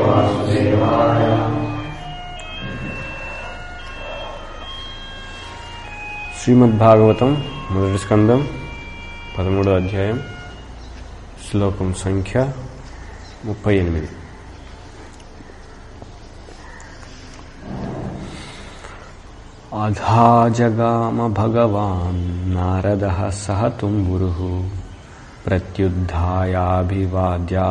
శ్రీమద్భాగవతం మొదటి స్కందం పదమూడో అధ్యాయం శ్లోకం సంఖ్య ముప్పై ఎనిమిది అధా జగామ భగవాన్ నారద సహ తుంబురు ప్రత్యుద్ధాయాభివాద్యా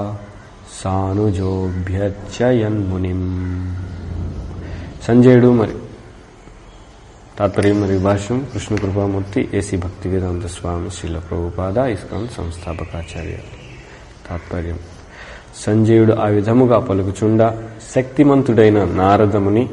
సానుజోభ్యచ్చయన్మునిం సంజయుడు మరి తాత్పర్యం మరియు భాష్యం కృష్ణ కృపామూర్తి ఏసీ భక్తి వేదాంత స్వామి శ్రీల ప్రభుపాద ఇస్కాన్ సంస్థాపకాచార్య తాత్పర్యం సంజయుడు ఆ విధముగా పలుకుచుండ శక్తిమంతుడైన నారదముని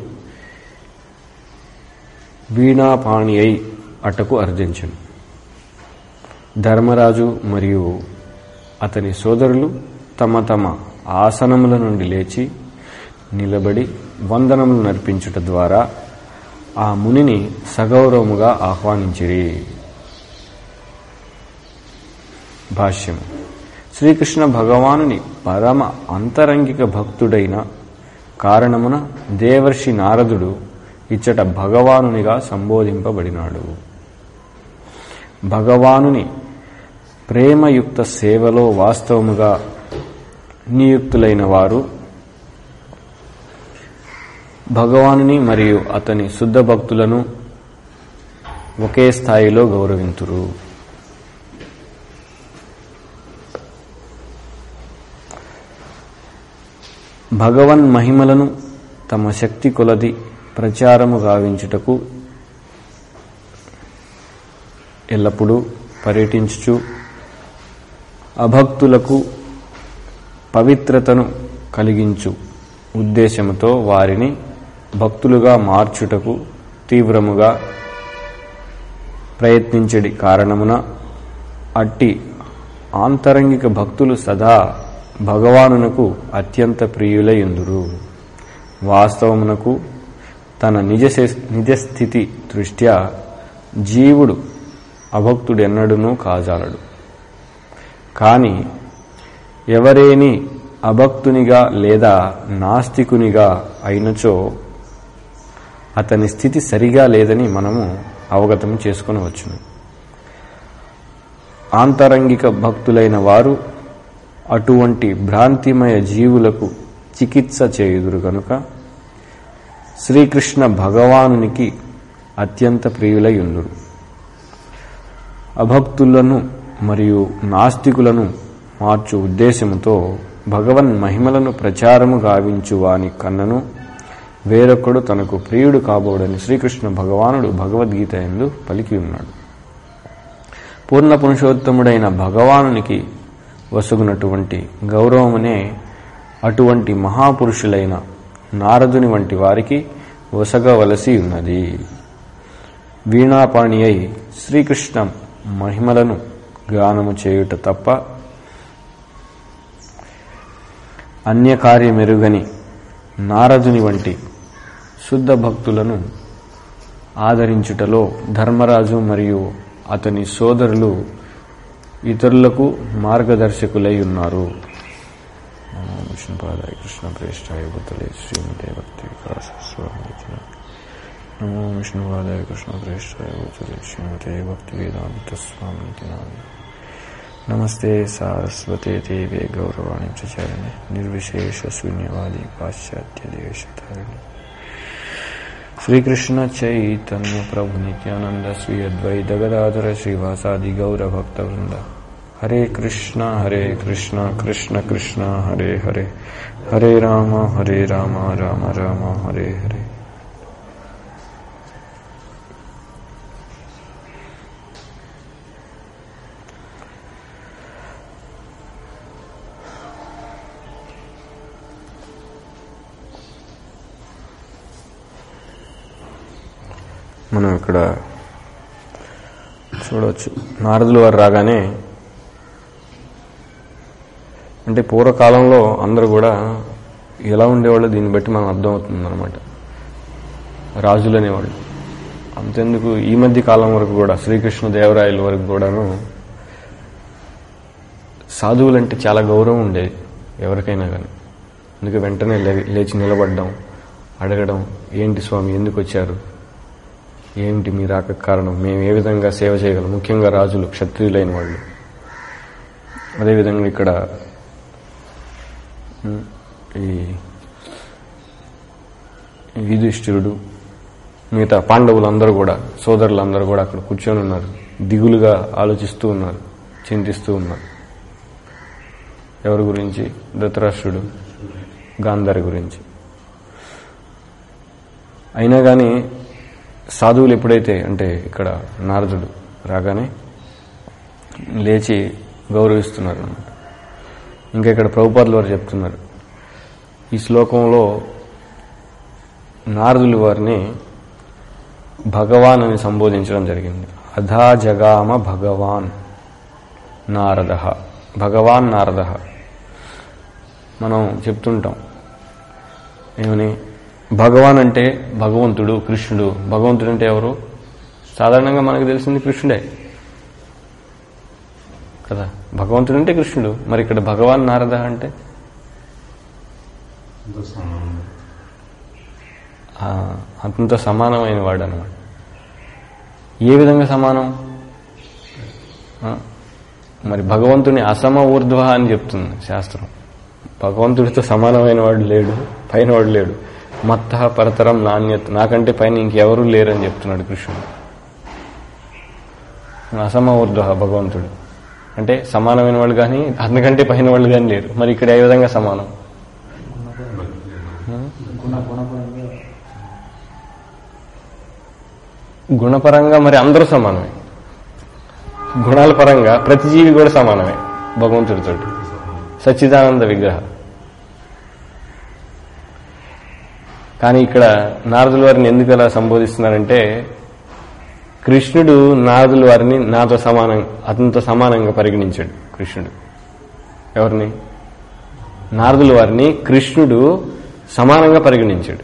వీణాపాణి అయి అటకు అర్థించను ధర్మరాజు మరియు అతని సోదరులు తమ తమ ఆసనముల నుండి లేచి నిలబడి వందనములు నర్పించుట ద్వారా ఆ మునిని సగౌరవముగా ఆహ్వానించిరి భాష్యం శ్రీకృష్ణ భగవానుని పరమ అంతరంగిక భక్తుడైన కారణమున దేవర్షి నారదుడు ఇచ్చట భగవానునిగా సంబోధింపబడినాడు భగవానుని ప్రేమయుక్త సేవలో వాస్తవముగా నియుక్తులైన వారు భగవానుని మరియు అతని శుద్ధ భక్తులను ఒకే స్థాయిలో గౌరవింతురు భగవన్ మహిమలను తమ శక్తి కొలది ప్రచారము గావించుటకు ఎల్లప్పుడూ పర్యటించుచు అభక్తులకు పవిత్రతను కలిగించు ఉద్దేశముతో వారిని భక్తులుగా మార్చుటకు తీవ్రముగా ప్రయత్నించడి కారణమున అట్టి ఆంతరంగిక భక్తులు సదా భగవానునకు అత్యంత ప్రియులయుందురు వాస్తవమునకు తన నిజ నిజస్థితి దృష్ట్యా జీవుడు అభక్తుడెన్నడూనూ కాజాలడు కాని ఎవరేని అభక్తునిగా లేదా నాస్తికునిగా అయినచో అతని స్థితి సరిగా లేదని మనము అవగతం చేసుకునవచ్చును ఆంతరంగిక భక్తులైన వారు అటువంటి భ్రాంతిమయ జీవులకు చికిత్స చేయుదురు గనుక శ్రీకృష్ణ భగవానునికి అత్యంత ప్రియులై ఉందురు అభక్తులను మరియు నాస్తికులను మార్చు ఉద్దేశముతో భగవన్ మహిమలను ప్రచారము గావించు వాని కన్నను వేరొక్కడు తనకు ప్రియుడు కాబోడని శ్రీకృష్ణ భగవానుడు భగవద్గీత ఎందు పలికి ఉన్నాడు పూర్ణ పురుషోత్తముడైన భగవానునికి వసుగునటువంటి గౌరవమునే అటువంటి మహాపురుషులైన నారదుని వంటి వారికి వసగవలసి ఉన్నది వీణాపాణి అయి శ్రీకృష్ణ మహిమలను గానము చేయుట తప్ప అన్యకార్యమెరుగని నారదుని వంటి శుద్ధ భక్తులను ఆదరించుటలో ధర్మరాజు మరియు అతని సోదరులు ఇతరులకు మార్గదర్శకులై ఉన్నారు విష్ణుపాదాయ కృష్ణ ప్రేష్టాయ బుద్ధలే శ్రీమతే భక్తి వికాస స్వామి నమో విష్ణుపాదాయ కృష్ణ ప్రేష్టాయ బుద్ధలే శ్రీమతే భక్తి వేదాంత స్వామి నమస్తే సారస్వతే దేవే గౌరవాణి ప్రచారిణి నిర్విశేష శూన్యవాది పాశ్చాత్య దేశధారిణి శ్రీకృష్ణ చైతన్య ప్రభు నిత్యానంద శ్రీ అద్వైత గదాధర శ్రీవాసాది గౌర భక్త వృంద హరే కృష్ణ హరే కృష్ణ కృష్ణ కృష్ణ హరే హరే హరే రామ హరే రామ రామ రామ హరే హరే మనం ఇక్కడ చూడవచ్చు నారదులు వారు రాగానే అంటే పూర్వకాలంలో అందరూ కూడా ఎలా ఉండేవాళ్ళు దీన్ని బట్టి మనం అర్థమవుతుంది అనమాట రాజులు అనేవాళ్ళు అంతెందుకు ఈ మధ్య కాలం వరకు కూడా శ్రీకృష్ణ దేవరాయల వరకు కూడాను సాధువులంటే చాలా గౌరవం ఉండేది ఎవరికైనా కానీ అందుకే వెంటనే లే- లేచి నిలబడడం అడగడం ఏంటి స్వామి ఎందుకు వచ్చారు ఏమిటి మీ రాక కారణం మేము ఏ విధంగా సేవ చేయగలం ముఖ్యంగా రాజులు క్షత్రియులైన వాళ్ళు అదేవిధంగా ఇక్కడ ఉమ్, ఈ ఈ యుధిష్ఠిరుడు మిగతా పాండవులందరూ కూడా సోదరులందరూ కూడా అక్కడ కూర్చొని ఉన్నారు దిగులుగా ఆలోచిస్తూ ఉన్నారు చింతిస్తూ ఉన్నారు ఎవరి గురించి ధృతరాష్ట్రుడు గాంధారి గురించి అయినా కానీ సాధువులు ఎప్పుడైతే అంటే ఇక్కడ నారదుడు రాగానే లేచి గౌరవిస్తున్నారు అన్నమాట ఇంకా ఇక్కడ ప్రభుపాదులు వారు చెప్తున్నారు ఈ శ్లోకంలో నారదులు వారిని భగవాన్ అని సంబోధించడం జరిగింది అధా జగామ భగవాన్ నారద భగవాన్ నారద మనం చెప్తుంటాం ఏమని భగవాన్ అంటే భగవంతుడు కృష్ణుడు భగవంతుడు అంటే ఎవరు సాధారణంగా మనకు తెలిసింది కృష్ణుడే కదా భగవంతుడు అంటే కృష్ణుడు మరి ఇక్కడ భగవాన్ నారద అంటే ఆ, అంత సమానమైన వాడు అనమాట ఏ విధంగా సమానం ఆ, మరి భగవంతుని అసమ ఊర్ధ్వ అని చెప్తుంది శాస్త్రం భగవంతుడితో సమానమైన వాడు లేడు పైన వాడు లేడు మత్త పరతరం నాణ్యత నాకంటే పైన ఇంకెవరూ లేరని చెప్తున్నాడు కృష్ణుడు అసమ ఊర్ధ్వ భగవంతుడు అంటే సమానమైన వాళ్ళు కానీ అంతకంటే పైన వాళ్ళు కానీ లేరు మరి ఇక్కడ ఏ విధంగా సమానం గుణ గుణపరంగా గుణపరంగా మరి అందరూ సమానమే గుణాల పరంగా ప్రతి జీవి కూడా సమానమే భగవంతుడితో సచ్చిదానంద విగ్రహ కానీ ఇక్కడ నారదుల వారిని ఎందుకు అలా సంబోధిస్తున్నారంటే కృష్ణుడు నారదుల వారిని నాతో సమానం అతనితో సమానంగా పరిగణించాడు కృష్ణుడు ఎవరిని నారదుల వారిని కృష్ణుడు సమానంగా పరిగణించాడు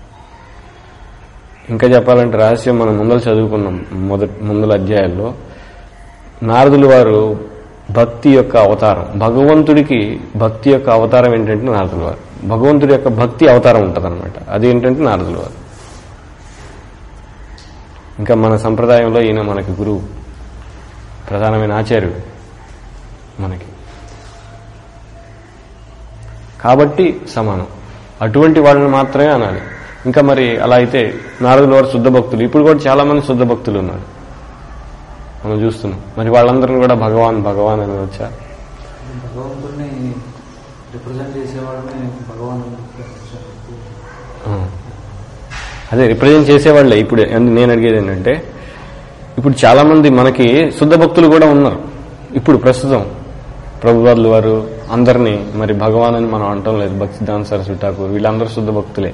ఇంకా చెప్పాలంటే రహస్యం మనం ముందర చదువుకున్నాం మొదటి ముందల అధ్యాయాల్లో నారదుల వారు భక్తి యొక్క అవతారం భగవంతుడికి భక్తి యొక్క అవతారం ఏంటంటే నారదుల వారు భగవంతుడి యొక్క భక్తి అవతారం ఉంటుందన్నమాట అది ఏంటంటే నారదుల వారు ఇంకా మన సంప్రదాయంలో ఈయన మనకి గురువు ప్రధానమైన ఆచార్యుడు మనకి కాబట్టి సమానం అటువంటి వాళ్ళని మాత్రమే అనాలి ఇంకా మరి అలా అయితే నారదుల వారు శుద్ధ భక్తులు ఇప్పుడు కూడా చాలా మంది శుద్ధ భక్తులు ఉన్నారు మనం చూస్తున్నాం మరి వాళ్ళందరిని కూడా భగవాన్ భగవాన్ అని వచ్చా భగవంతుడిని రిప్రజెంట్ చేసేవాళ్ళని భగవాన్ అని పిలుస్తారు. అదే రిప్రజెంట్ చేసేవాళ్ళే ఇప్పుడు ఎందు- నేను అడిగేది ఏంటంటే ఇప్పుడు చాలా మంది మనకి శుద్ధ భక్తులు కూడా ఉన్నారు ఇప్పుడు ప్రస్తుతం ప్రభువాదులు వారు అందరినీ మరి భగవాన్ అని మనం అంటం లేదు భక్తి దాన్ సరస్వతి ఠాకూర్ వీళ్ళందరూ శుద్ధ భక్తులే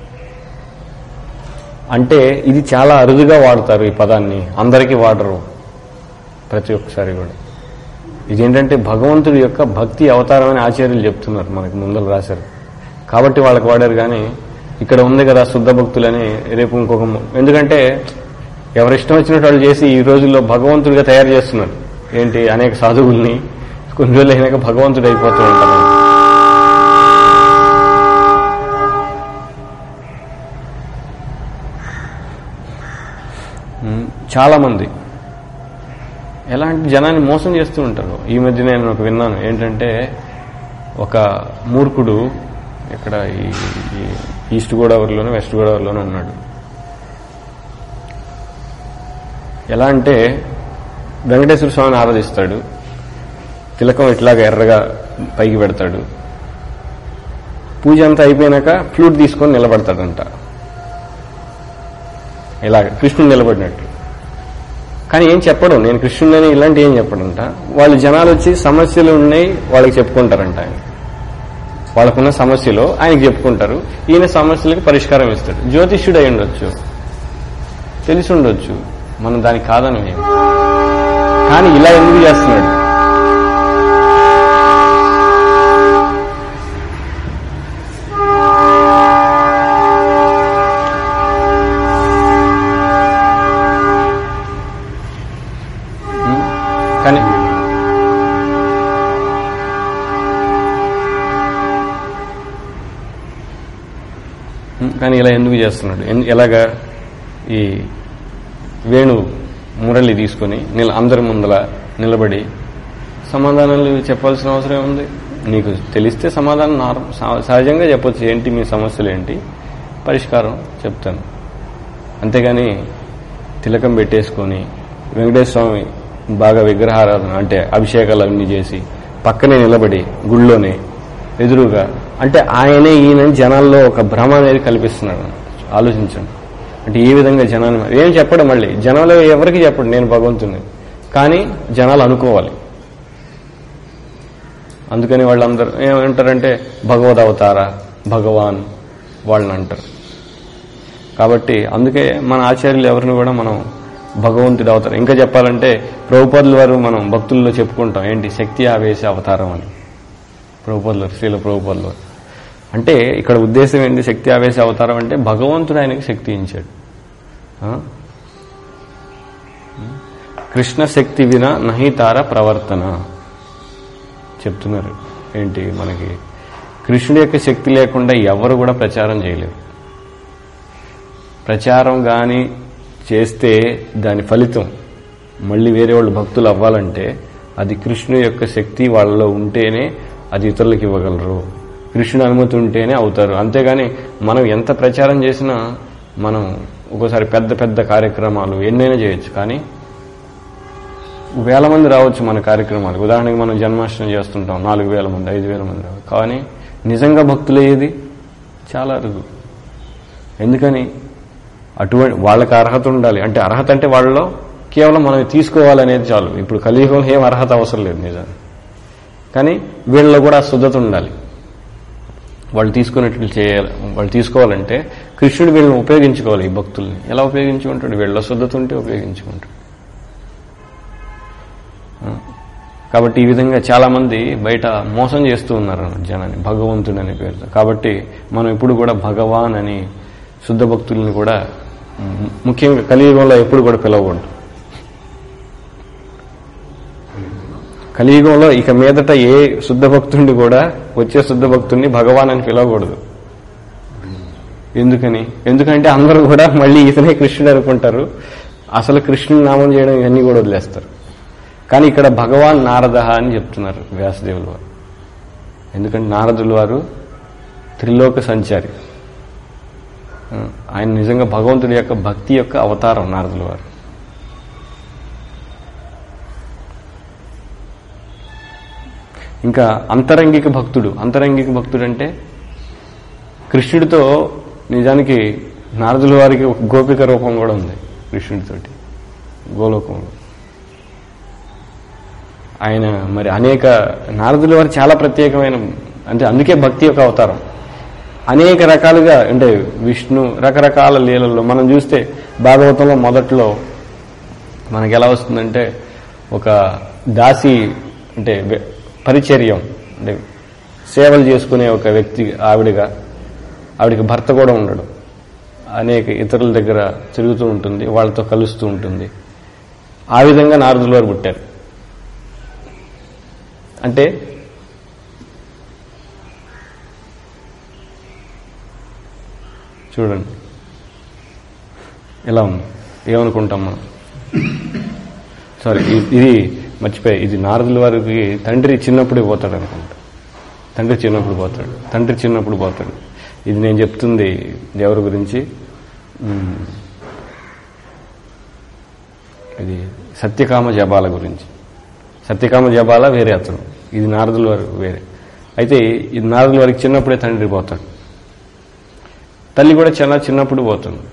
అంటే ఇది చాలా అరుదుగా వాడతారు ఈ పదాన్ని అందరికీ వాడరు ప్రతి ఒక్కసారి కూడా ఇదేంటంటే భగవంతుడి యొక్క భక్తి అవతారం అని ఆచార్యులు చెప్తున్నారు మనకి ముందర రాశారు కాబట్టి వాళ్ళకి వాడారు కానీ ఇక్కడ ఉంది కదా శుద్ధ భక్తులని రేపు ఇంకొక ము- ఎందుకంటే ఎవరిష్టం వచ్చినట్టు వాళ్ళు చేసి ఈ రోజుల్లో భగవంతుడిగా తయారు చేస్తున్నారు ఏంటి అనేక సాధువుల్ని కొన్ని రోజులు అయినాక భగవంతుడు అయిపోతూ ఉంటారు ఉమ్, చాలా మంది ఎలాంటి జనాన్ని మోసం చేస్తూ ఉంటారు ఈ మధ్య నేను ఒక విన్నాను ఏంటంటే ఒక మూర్ఖుడు ఇక్కడ ఈ ఈ ఈస్ట్ గోదావరిలోనూ వెస్ట్ గోదావరిలోనూ ఉన్నాడు ఎలా అంటే వెంకటేశ్వర స్వామిని ఆరాధిస్తాడు తిలకం ఇట్లాగ ఎర్రగా పైకి పెడతాడు పూజ అంతా అయిపోయినాక ఫ్లూట్ తీసుకొని నిలబడతాడంట ఇలాగ కృష్ణుడు నిలబడినట్టు కానీ ఏం చెప్పడం నేను కృష్ణుడని ఇలాంటి ఏం చెప్పడంట వాళ్ళు జనాలు వచ్చి సమస్యలు ఉన్నాయి వాళ్ళకి చెప్పుకుంటారంట ఆయన వాళ్ళకున్న సమస్యలు ఆయనకి చెప్పుకుంటారు ఈయన సమస్యలకు పరిష్కారం ఇస్తాడు జ్యోతిష్యుడు అయి ఉండొచ్చు తెలిసి ఉండొచ్చు మనం దానికి కాదని మేము కానీ ఇలా ఎందుకు చేస్తున్నాడు ఉం? కానీ ఉం, కానీ ఇలా ఎందుకు చేస్తున్నాడు ఎన్- ఎలాగా ఈ వేణు మురళి తీసుకొని నిల అందరి ముందల నిలబడి సమాధానాలు చెప్పాల్సిన అవసరం ఏముంది నీకు తెలిస్తే సమాధానం నార్మ సహ- సహజంగా చెప్పొచ్చు ఏంటి మీ సమస్యలు ఏంటి పరిష్కారం చెప్తాను అంతేగాని తిలకం పెట్టేసుకొని వెంకటేశ్వర స్వామి బాగా విగ్రహారాధన అంటే అభిషేకాలు అన్నీ చేసి పక్కనే నిలబడి గుళ్ళోనే ఎదురుగా అంటే ఆయనే ఈయన జనాల్లో ఒక భ్రమ అనేది కల్పిస్తున్నాడు ఆలోచించండి అంటే ఏ విధంగా జనాన్ని ఏం చెప్పడం మళ్ళీ జనాలు ఎవరికి చెప్పడు నేను భగవంతుని కానీ జనాలు అనుకోవాలి అందుకని వాళ్ళందరూ ఏమంటారంటే భగవద్ అవతార భగవాన్ వాళ్ళని అంటారు కాబట్టి అందుకే మన ఆచార్యులు ఎవరిని కూడా మనం భగవంతుడు అవతారం ఇంకా చెప్పాలంటే ప్రభుపదుల వారు మనం భక్తుల్లో చెప్పుకుంటాం ఏంటి శక్తి ఆవేశ అవతారం అని ప్రభుపదులు శ్రీల ప్రభుపదులు వారు అంటే ఇక్కడ ఉద్దేశం ఏంటి శక్తి ఆవేశ అవతారం అంటే భగవంతుడు ఆయనకి శక్తి ఇచ్చాడు ఆ? కృష్ణ శక్తి విన నహితార ప్రవర్తన చెప్తున్నారు ఏంటి మనకి కృష్ణుడి యొక్క శక్తి లేకుండా ఎవరు కూడా ప్రచారం చేయలేరు ప్రచారం కానీ చేస్తే దాని ఫలితం మళ్ళీ వేరే వాళ్ళు భక్తులు అవ్వాలంటే అది కృష్ణు యొక్క శక్తి వాళ్ళలో ఉంటేనే అది ఇతరులకు ఇవ్వగలరు కృష్ణుని అనుమతి ఉంటేనే అవుతారు అంతేగాని మనం ఎంత ప్రచారం చేసినా మనం ఒక్కోసారి పెద్ద పెద్ద కార్యక్రమాలు ఎన్నైనా చేయొచ్చు కానీ వేల మంది రావచ్చు మన కార్యక్రమాలు ఉదాహరణకి మనం జన్మాష్టమి చేస్తుంటాం నాలుగు వేల మంది ఐదు వేల మంది రావచ్చు కానీ నిజంగా భక్తులయ్యేది చాలా అరుదు ఎందుకని అటువంటి వాళ్ళకి అర్హత ఉండాలి అంటే అర్హత అంటే వాళ్ళలో కేవలం మనం తీసుకోవాలనేది చాలు ఇప్పుడు కలియుగంలో ఏం అర్హత అవసరం లేదు నిజాన్ని కానీ వీళ్ళలో కూడా ఆ శుద్ధత ఉండాలి వాళ్ళు తీసుకున్నట్లు చేయాలి వాళ్ళు తీసుకోవాలంటే కృష్ణుడు వీళ్ళని ఉపయోగించుకోవాలి ఈ భక్తుల్ని ఎలా ఉపయోగించుకుంటాడు వీళ్ళ శుద్ధత ఉంటే ఉపయోగించుకుంటాడు ఆ. కాబట్టి ఈ విధంగా చాలా మంది బయట మోసం చేస్తూ ఉన్నారు జనాన్ని భగవంతుడు అనే పేరుతో కాబట్టి మనం ఇప్పుడు కూడా భగవాన్ అని శుద్ధ భక్తుల్ని కూడా ము- ముఖ్యంగా కలియుగంలో ఎప్పుడు కూడా పిలవకూడదు కలియుగంలో ఇక మీదట ఏ శుద్ధ భక్తుడిని కూడా వచ్చే శుద్ధ భక్తుడిని భగవాన్ అని పిలవకూడదు ఎందుకని ఎందుకంటే అందరూ కూడా మళ్ళీ ఇతనే కృష్ణుడు అనుకుంటారు అసలు కృష్ణుని నామం చేయడం ఇవన్నీ కూడా వదిలేస్తారు కానీ ఇక్కడ భగవాన్ నారద అని చెప్తున్నారు వ్యాసదేవుల వారు ఎందుకంటే నారదుల వారు త్రిలోక సంచారి ఆ, ఆయన నిజంగా భగవంతుడి యొక్క భక్తి యొక్క అవతారం నారదుల వారు ఇంకా అంతరంగిక భక్తుడు అంతరంగిక భక్తుడు అంటే కృష్ణుడితో నిజానికి నారదుల వారికి ఒక గోపిక రూపం కూడా ఉంది కృష్ణుడితోటి గోలోకంలో ఆయన మరి అనేక నారదుల వారు చాలా ప్రత్యేకమైన అంటే అందుకే భక్తి యొక్క అవతారం అనేక రకాలుగా అంటే విష్ణు రకరకాల లీలల్లో మనం చూస్తే భాగవతంలో మొదట్లో మనకి ఎలా వస్తుందంటే ఒక దాసి అంటే వె- పరిచర్యం అంటే సేవలు చేసుకునే ఒక వ్యక్తి ఆవిడగా ఆవిడకి భర్త కూడా ఉండడు అనేక ఇతరుల దగ్గర తిరుగుతూ ఉంటుంది వాళ్ళతో కలుస్తూ ఉంటుంది ఆ విధంగా నారదుల వారు పుట్టారు అంటే చూడండి ఎలా ఉంది ఏమనుకుంటాం మనం సారీ ఇ- ఇది మర్చిపోయి ఇది నారదుల వారికి తండ్రి చిన్నప్పుడే పోతాడు అనుకుంటా తండ్రి చిన్నప్పుడు పోతాడు తండ్రి చిన్నప్పుడు పోతాడు ఇది నేను చెప్తుంది ఎవరి గురించి ఉమ్, ఇది సత్యకామ జపాల గురించి సత్యకామ జపాల వేరే అతను ఇది నారదుల వారు వేరే అయితే ఇది నారదుల వారికి చిన్నప్పుడే తండ్రి పోతాడు తల్లి కూడా చాలా చిన్నప్పుడు పోతుంది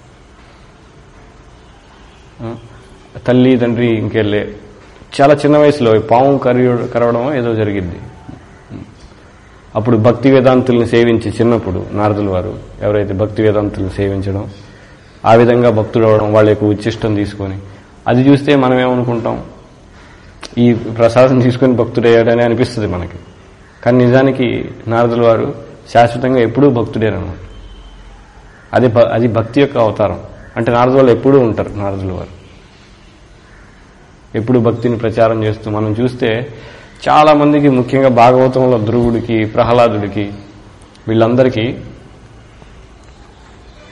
ఆ, తల్లి తండ్రి ఇంకెళ్ళే చాలా చిన్న వయసులో పాము కరి కరవడం ఏదో జరిగింది అప్పుడు భక్తి వేదాంతుల్ని సేవించి చిన్నప్పుడు నారదుల వారు ఎవరైతే భక్తి వేదాంతుల్ని సేవించడం ఆ విధంగా భక్తుడు అవడం వాళ్ళ యొక్క ఉచ్చిష్టం తీసుకొని అది చూస్తే మనం ఏమనుకుంటాం ఈ ప్రసాదం తీసుకొని భక్తుడయ్యాడని అనిపిస్తుంది మనకి కానీ నిజానికి నారదుల వారు శాశ్వతంగా ఎప్పుడూ భక్తుడేనమాట అది భ- అది భక్తి యొక్క అవతారం అంటే నారదుల వాళ్ళు ఎప్పుడూ ఉంటారు నారదుల వారు ఎప్పుడు భక్తిని ప్రచారం చేస్తూ మనం చూస్తే చాలా మందికి ముఖ్యంగా భాగవతంలో ధ్రువుడికి ప్రహ్లాదుడికి వీళ్ళందరికీ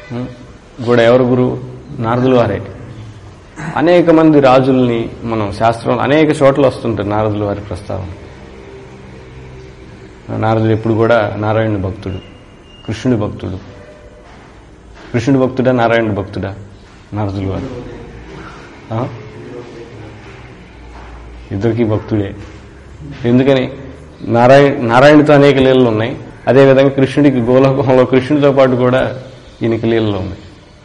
ఉం? కూడా ఎవరు గురువు నారదులు వారే అనేక మంది రాజుల్ని మనం శాస్త్రంలో అనేక చోట్ల వస్తుంటారు నారదుల వారి ప్రస్తావన నారదుడు ఎప్పుడు కూడా నారాయణుడి భక్తుడు కృష్ణుడి భక్తుడు కృష్ణుడి భక్తుడా నారాయణుడి భక్తుడా నారదులు వారు ఆ? ఇద్దరికి భక్తుడే ఎందుకని నారాయణ నారాయణుడితో అనేక లీలలు ఉన్నాయి అదేవిధంగా కృష్ణుడికి గోలోకంలో కృష్ణుడితో పాటు కూడా ఈయనకి లీలలు ఉన్నాయి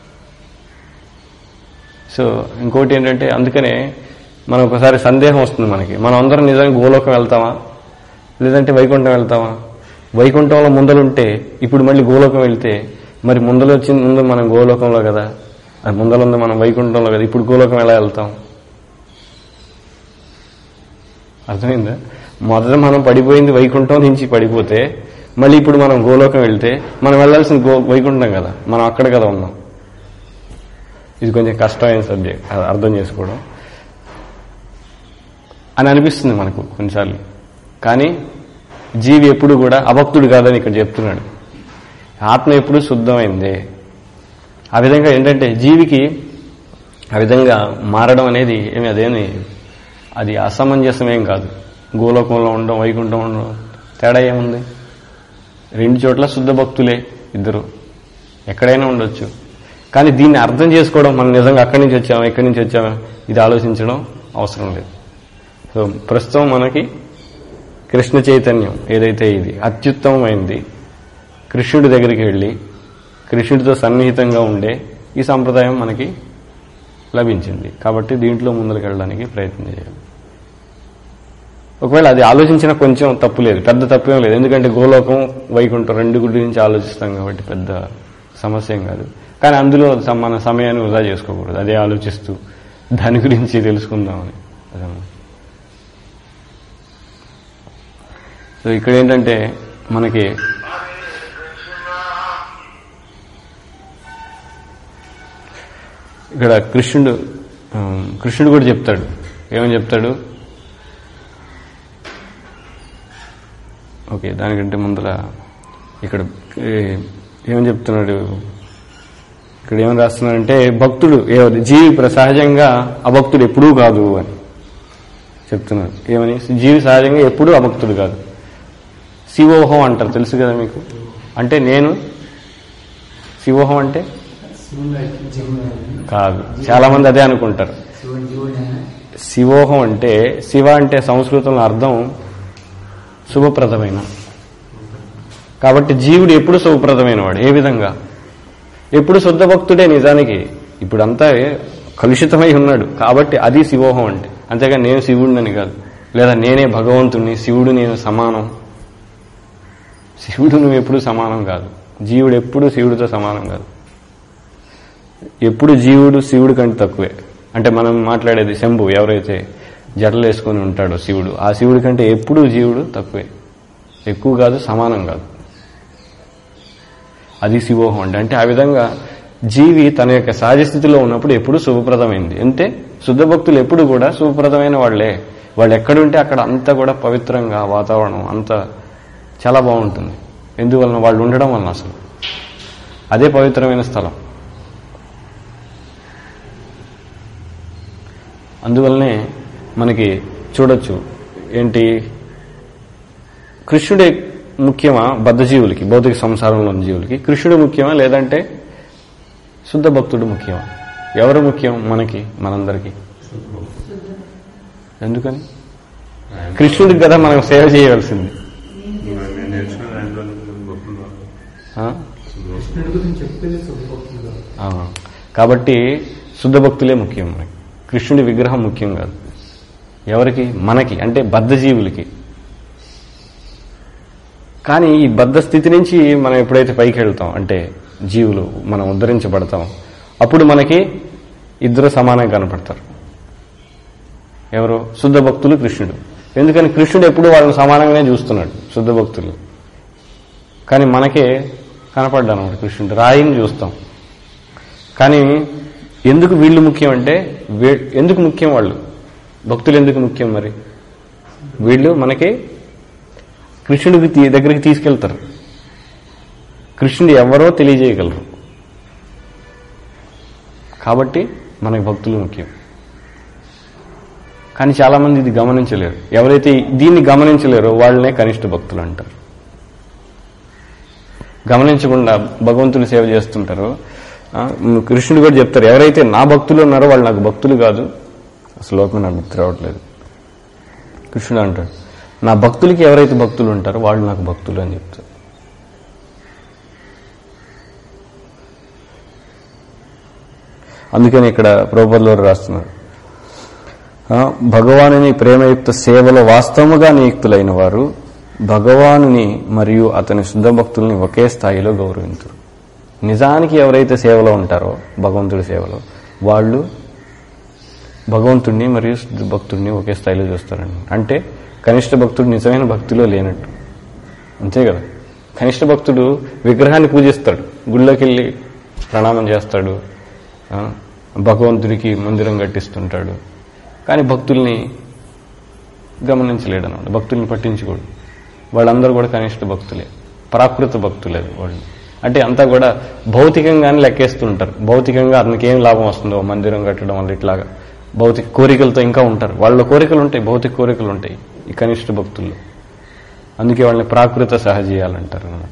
సో ఇంకోటి ఏంటంటే అందుకనే మనం ఒకసారి సందేహం వస్తుంది మనకి మనం అందరం నిజంగా గోలోకం వెళ్తామా లేదంటే వైకుంఠం వెళ్తామా వైకుంఠంలో ముందలుంటే ఇప్పుడు మళ్ళీ గోలోకం వెళ్తే మరి ముందలు వచ్చింది ముందు మనం గోలోకంలో కదా అది ముందల ఉంది మనం వైకుంఠంలో కదా ఇప్పుడు గోలోకం ఎలా వెళ్తాం అర్థమైందా మొదట మనం పడిపోయింది వైకుంఠం నుంచి పడిపోతే మళ్ళీ ఇప్పుడు మనం గోలోకం వెళ్తే మనం వెళ్ళాల్సిన గో వైకుంఠం కదా మనం అక్కడ కదా ఉన్నాం ఇది కొంచెం కష్టమైన సబ్జెక్ట్ అది అర్థం చేసుకోవడం అని అనిపిస్తుంది మనకు కొన్నిసార్లు కానీ జీవి ఎప్పుడు కూడా అభక్తుడు కాదని ఇక్కడ చెప్తున్నాడు ఆత్మ ఎప్పుడు శుద్ధమైందే ఆ విధంగా ఏంటంటే జీవికి ఆ విధంగా మారడం అనేది ఏమి అదేమి అది అసమంజసమేం కాదు గోలోకంలో ఉండడం వైకుంఠం ఉండడం తేడా ఏముంది రెండు చోట్ల శుద్ధ భక్తులే ఇద్దరు ఎక్కడైనా ఉండొచ్చు కానీ దీన్ని అర్థం చేసుకోవడం మనం నిజంగా అక్కడి నుంచి వచ్చామా ఎక్కడి నుంచి వచ్చామా ఇది ఆలోచించడం అవసరం లేదు సో ప్రస్తుతం మనకి కృష్ణ చైతన్యం ఏదైతే ఇది అత్యుత్తమమైంది కృష్ణుడి దగ్గరికి వెళ్ళి కృష్ణుడితో సన్నిహితంగా ఉండే ఈ సంప్రదాయం మనకి లభించింది కాబట్టి దీంట్లో ముందరికి వెళ్ళడానికి ప్రయత్నం చేయాలి ఒకవేళ అది ఆలోచించిన కొంచెం తప్పు లేదు పెద్ద తప్పు ఏం లేదు ఎందుకంటే గోలోకం వైకుంఠం రెండు గురించి ఆలోచిస్తాం కాబట్టి పెద్ద సమస్య ఏం కాదు కానీ అందులో సమ- మన సమయాన్ని వృధా చేసుకోకూడదు అదే ఆలోచిస్తూ దాని గురించి తెలుసుకుందామని అదన్నమాట. సో ఇక్కడ ఏంటంటే మనకి ఇక్కడ కృష్ణుడు ఆ, కృష్ణుడు కూడా చెప్తాడు ఏమని చెప్తాడు ఓకే దానికంటే ముందర ఇక్కడ ఏ- ఏమని చెప్తున్నాడు ఇక్కడ ఏమని రాస్తున్నాడంటే భక్తుడు ఏ- జీవి ప్ర- సహజంగా అభక్తుడు ఎప్పుడూ కాదు అని చెప్తున్నాడు ఏమని జీవి సహజంగా ఎప్పుడూ అభక్తుడు కాదు శివోహం అంటారు తెలుసు కదా మీకు అంటే నేను శివోహం అంటే కాదు చాలా మంది అదే అనుకుంటారు శివుని జీవుని శివోహం అంటే శివ అంటే సంస్కృతంలో అర్థం శుభప్రదమైన కాబట్టి జీవుడు ఎప్పుడు శుభప్రదమైన వాడు ఏ విధంగా ఎప్పుడు శుద్ధ భక్తుడే నిజానికి ఇప్పుడంతా కలుషితమై ఉన్నాడు కాబట్టి అది శివోహం అంటే అంతేగా నేను శివుడిని కాదు లేదా నేనే భగవంతుణ్ణి శివుడు నేను సమానం శివుడు నువ్వు ఎప్పుడు సమానం కాదు జీవుడు ఎప్పుడు శివుడితో సమానం కాదు ఎప్పుడు జీవుడు శివుడి కంటే తక్కువే అంటే మనం మాట్లాడేది శంభు ఎవరైతే జడలు వేసుకొని ఉంటాడో శివుడు ఆ శివుడి కంటే ఎప్పుడూ జీవుడు తక్కువే ఎక్కువ కాదు సమానం కాదు అది శివోహం అంటే అంటే ఆ విధంగా జీవి తన యొక్క సహజ స్థితిలో ఉన్నప్పుడు ఎప్పుడు శుభప్రదమైంది అంతే శుద్ధ భక్తులు ఎప్పుడు కూడా శుభప్రదమైన వాళ్లే వాళ్ళు ఎక్కడుంటే అక్కడ అంతా కూడా పవిత్రంగా వాతావరణం అంతా చాలా బాగుంటుంది ఎందువలన వాళ్ళు ఉండడం వలన అసలు అదే పవిత్రమైన స్థలం అందువల్లనే మనకి చూడొచ్చు ఏంటి కృష్ణుడే ముఖ్యమా బద్ధజీవులకి భౌతిక సంసారంలో ఉన్న జీవులకి కృష్ణుడు ముఖ్యమా లేదంటే శుద్ధ భక్తుడు ముఖ్యమా ఎవరు ముఖ్యం మనకి మనందరికీ ఎందుకని కృష్ణుడికి కదా మనం సేవ చేయవలసింది నేను నేర్చుకున్న దాంట్లో గొప్ప ఆ? కృష్ణుడి గురించి చెప్పేది శుభభక్తులు ఆ. కాబట్టి శుద్ధ భక్తులే ముఖ్యం మనకి కృష్ణుడి విగ్రహం ముఖ్యం కాదు ఎవరికి మనకి అంటే బద్ధజీవులకి కానీ ఈ బద్ధ స్థితి నుంచి మనం ఎప్పుడైతే పైకి వెళ్తాం అంటే జీవులు మనం ఉద్ధరించబడతాం అప్పుడు మనకి ఇద్దరు సమానంగా కనపడతారు ఎవరు శుద్ధ భక్తులు కృష్ణుడు ఎందుకని కృష్ణుడు ఎప్పుడు వాళ్ళని సమానంగానే చూస్తున్నాడు శుద్ధ భక్తులు కానీ మనకే కనపడ్డాను అన్నమాట కృష్ణుడు రాయిని చూస్తాం కానీ ఎందుకు వీళ్ళు ముఖ్యం అంటే వీ- ఎందుకు ముఖ్యం వాళ్ళు భక్తులు ఎందుకు ముఖ్యం మరి వీళ్ళు మనకి కృష్ణుడికి తీ- దగ్గరికి తీసుకెళ్తారు కృష్ణుడు ఎవరో తెలియజేయగలరు కాబట్టి మనకి భక్తులు ముఖ్యం కానీ చాలామంది ఇది గమనించలేరు ఎవరైతే దీన్ని గమనించలేరో వాళ్ళనే కనిష్ట భక్తులు అంటారు గమనించకుండా భగవంతుని సేవ చేస్తుంటారో ఆ, కృష్ణుడు కూడా చెప్తారు ఎవరైతే నా భక్తులు ఉన్నారో వాళ్ళు నాకు భక్తులు కాదు ఆ శ్లోకం నాకు గుర్తు రావట్లేదు కృష్ణుడు అంటాడు నా భక్తులకి ఎవరైతే భక్తులు ఉంటారో వాళ్ళు నాకు భక్తులు అని చెప్తారు అందుకని ఇక్కడ ప్రభుపదిలో రాస్తున్నారు ఆ, భగవానుని ప్రేమయుక్త సేవలో వాస్తవముగా నియుక్తులైన వారు భగవానుని మరియు అతని శుద్ధ భక్తుల్ని ఒకే స్థాయిలో గౌరవించరు నిజానికి ఎవరైతే సేవలో ఉంటారో భగవంతుడి సేవలో వాళ్ళు భగవంతుడిని మరియు శుద్ధ భక్తుడిని ఒకే స్థాయిలో చూస్తారండి అంటే కనిష్ట భక్తుడు నిజమైన భక్తిలో లేనట్టు అంతే కదా కనిష్ట భక్తుడు విగ్రహాన్ని పూజిస్తాడు గుళ్ళోకి వెళ్ళి ప్రణామం చేస్తాడు ఆ, భగవంతుడికి మందిరం కట్టిస్తుంటాడు కానీ భక్తుల్ని గమనించలేడు అన్నమాట భక్తుల్ని పట్టించుకోడు వాళ్ళందరూ కూడా కనిష్ట భక్తులే ప్రాకృత భక్తులే వాళ్ళు అంటే అంతా కూడా భౌతికంగానే లెక్కేస్తుంటారు భౌతికంగా అతనికి ఏం లాభం వస్తుందో మందిరం కట్టడం వల్ల ఇట్లాగా భౌతిక కోరికలతో ఇంకా ఉంటారు వాళ్ళ కోరికలు ఉంటాయి భౌతిక కోరికలు ఉంటాయి ఈ కనిష్ట భక్తుల్లో అందుకే వాళ్ళని ప్రాకృత సహజీయాలంటారు అన్నమాట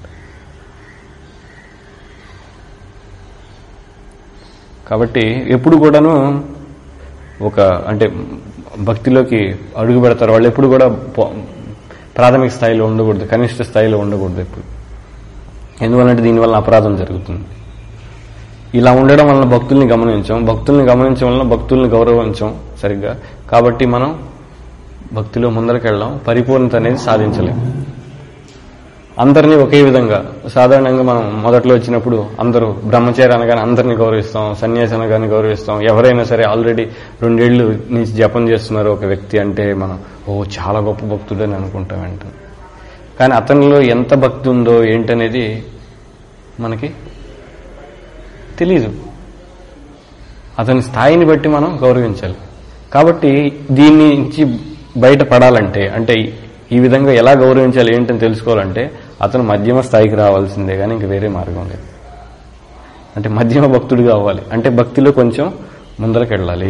కాబట్టి ఎప్పుడు కూడాను ఒక అంటే భక్తిలోకి అడుగు పెడతారు వాళ్ళు ఎప్పుడు కూడా పో- ప్రాథమిక స్థాయిలో ఉండకూడదు కనిష్ట స్థాయిలో ఉండకూడదు ఎప్పుడు ఎందువల్లంటే దీనివల్ల అపరాధం జరుగుతుంది ఇలా ఉండడం వలన భక్తుల్ని గమనించాం భక్తుల్ని గమనించడం వలన భక్తుల్ని గౌరవించాం సరిగ్గా కాబట్టి మనం భక్తిలో ముందరకెళ్ళాం పరిపూర్ణత అనేది సాధించలేం అందరినీ ఒకే విధంగా సాధారణంగా మనం మొదట్లో వచ్చినప్పుడు అందరూ బ్రహ్మచారి అనగానే అందరినీ గౌరవిస్తాం సన్యాసి అనగానే గౌరవిస్తాం ఎవరైనా సరే ఆల్రెడీ రెండేళ్లు నుంచి జపం చేస్తున్నారు ఒక వ్యక్తి అంటే మనం ఓ చాలా గొప్ప భక్తుడు అని అనుకుంటాం వెంటనే కానీ అతనిలో ఎంత భక్తి ఉందో ఏంటనేది మనకి తెలీదు అతని స్థాయిని బట్టి మనం గౌరవించాలి కాబట్టి దీని నుంచి బయటపడాలంటే అంటే ఈ విధంగా ఎలా గౌరవించాలి ఏంటని తెలుసుకోవాలంటే అతను మధ్యమ స్థాయికి రావాల్సిందే కానీ ఇంక వేరే మార్గం లేదు అంటే మధ్యమ భక్తుడిగా అవ్వాలి అంటే భక్తిలో కొంచెం ముందరకెళ్ళాలి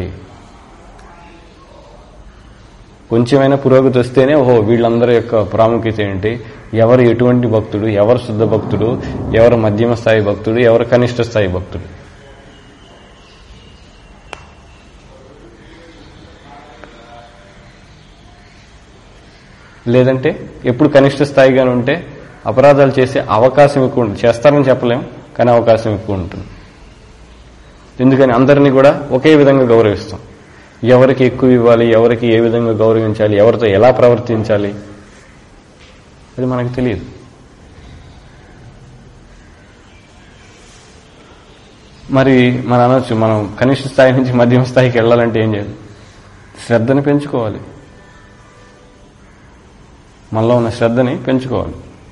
కొంచెమైనా పురోగతి వస్తేనే ఓహో వీళ్ళందరి యొక్క ప్రాముఖ్యత ఏంటి ఎవరు ఎటువంటి భక్తుడు ఎవరు శుద్ధ భక్తుడు ఎవరు మధ్యమ స్థాయి భక్తుడు ఎవరు కనిష్ట స్థాయి భక్తుడు లేదంటే ఎప్పుడు కనిష్ట స్థాయిగానే ఉంటే అపరాధాలు చేసే అవకాశం ఎక్కువ ఉంటుంది చేస్తారని చెప్పలేం కానీ అవకాశం ఎక్కువ ఉంటుంది ఎందుకని అందరినీ కూడా ఒకే విధంగా గౌరవిస్తాం ఎవరికి ఎక్కువ ఇవ్వాలి ఎవరికి ఏ విధంగా గౌరవించాలి ఎవరితో ఎలా ప్రవర్తించాలి అది మనకు తెలియదు మరి మనం అనొచ్చు మనం కనిష్ట స్థాయి నుంచి మధ్యమ స్థాయికి వెళ్ళాలంటే ఏం చేయాలి శ్రద్ధని పెంచుకోవాలి మనలో ఉన్న శ్రద్ధని పెంచుకోవాలి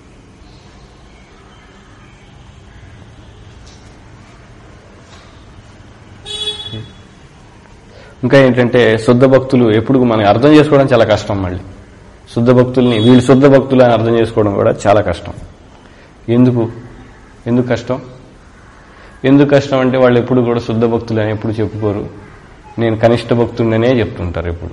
ఇంకా ఏంటంటే శుద్ధ భక్తులు ఎప్పుడు మనం అర్థం చేసుకోవడం చాలా కష్టం మళ్ళీ శుద్ధ భక్తుల్ని వీళ్ళు శుద్ధ భక్తులు అని అర్థం చేసుకోవడం కూడా చాలా కష్టం ఎందుకు ఎందుకు కష్టం ఎందుకు కష్టం అంటే వాళ్ళు ఎప్పుడు కూడా శుద్ధ భక్తులు అని ఎప్పుడు చెప్పుకోరు నేను కనిష్ట భక్తుడినే చెప్తుంటారు ఎప్పుడు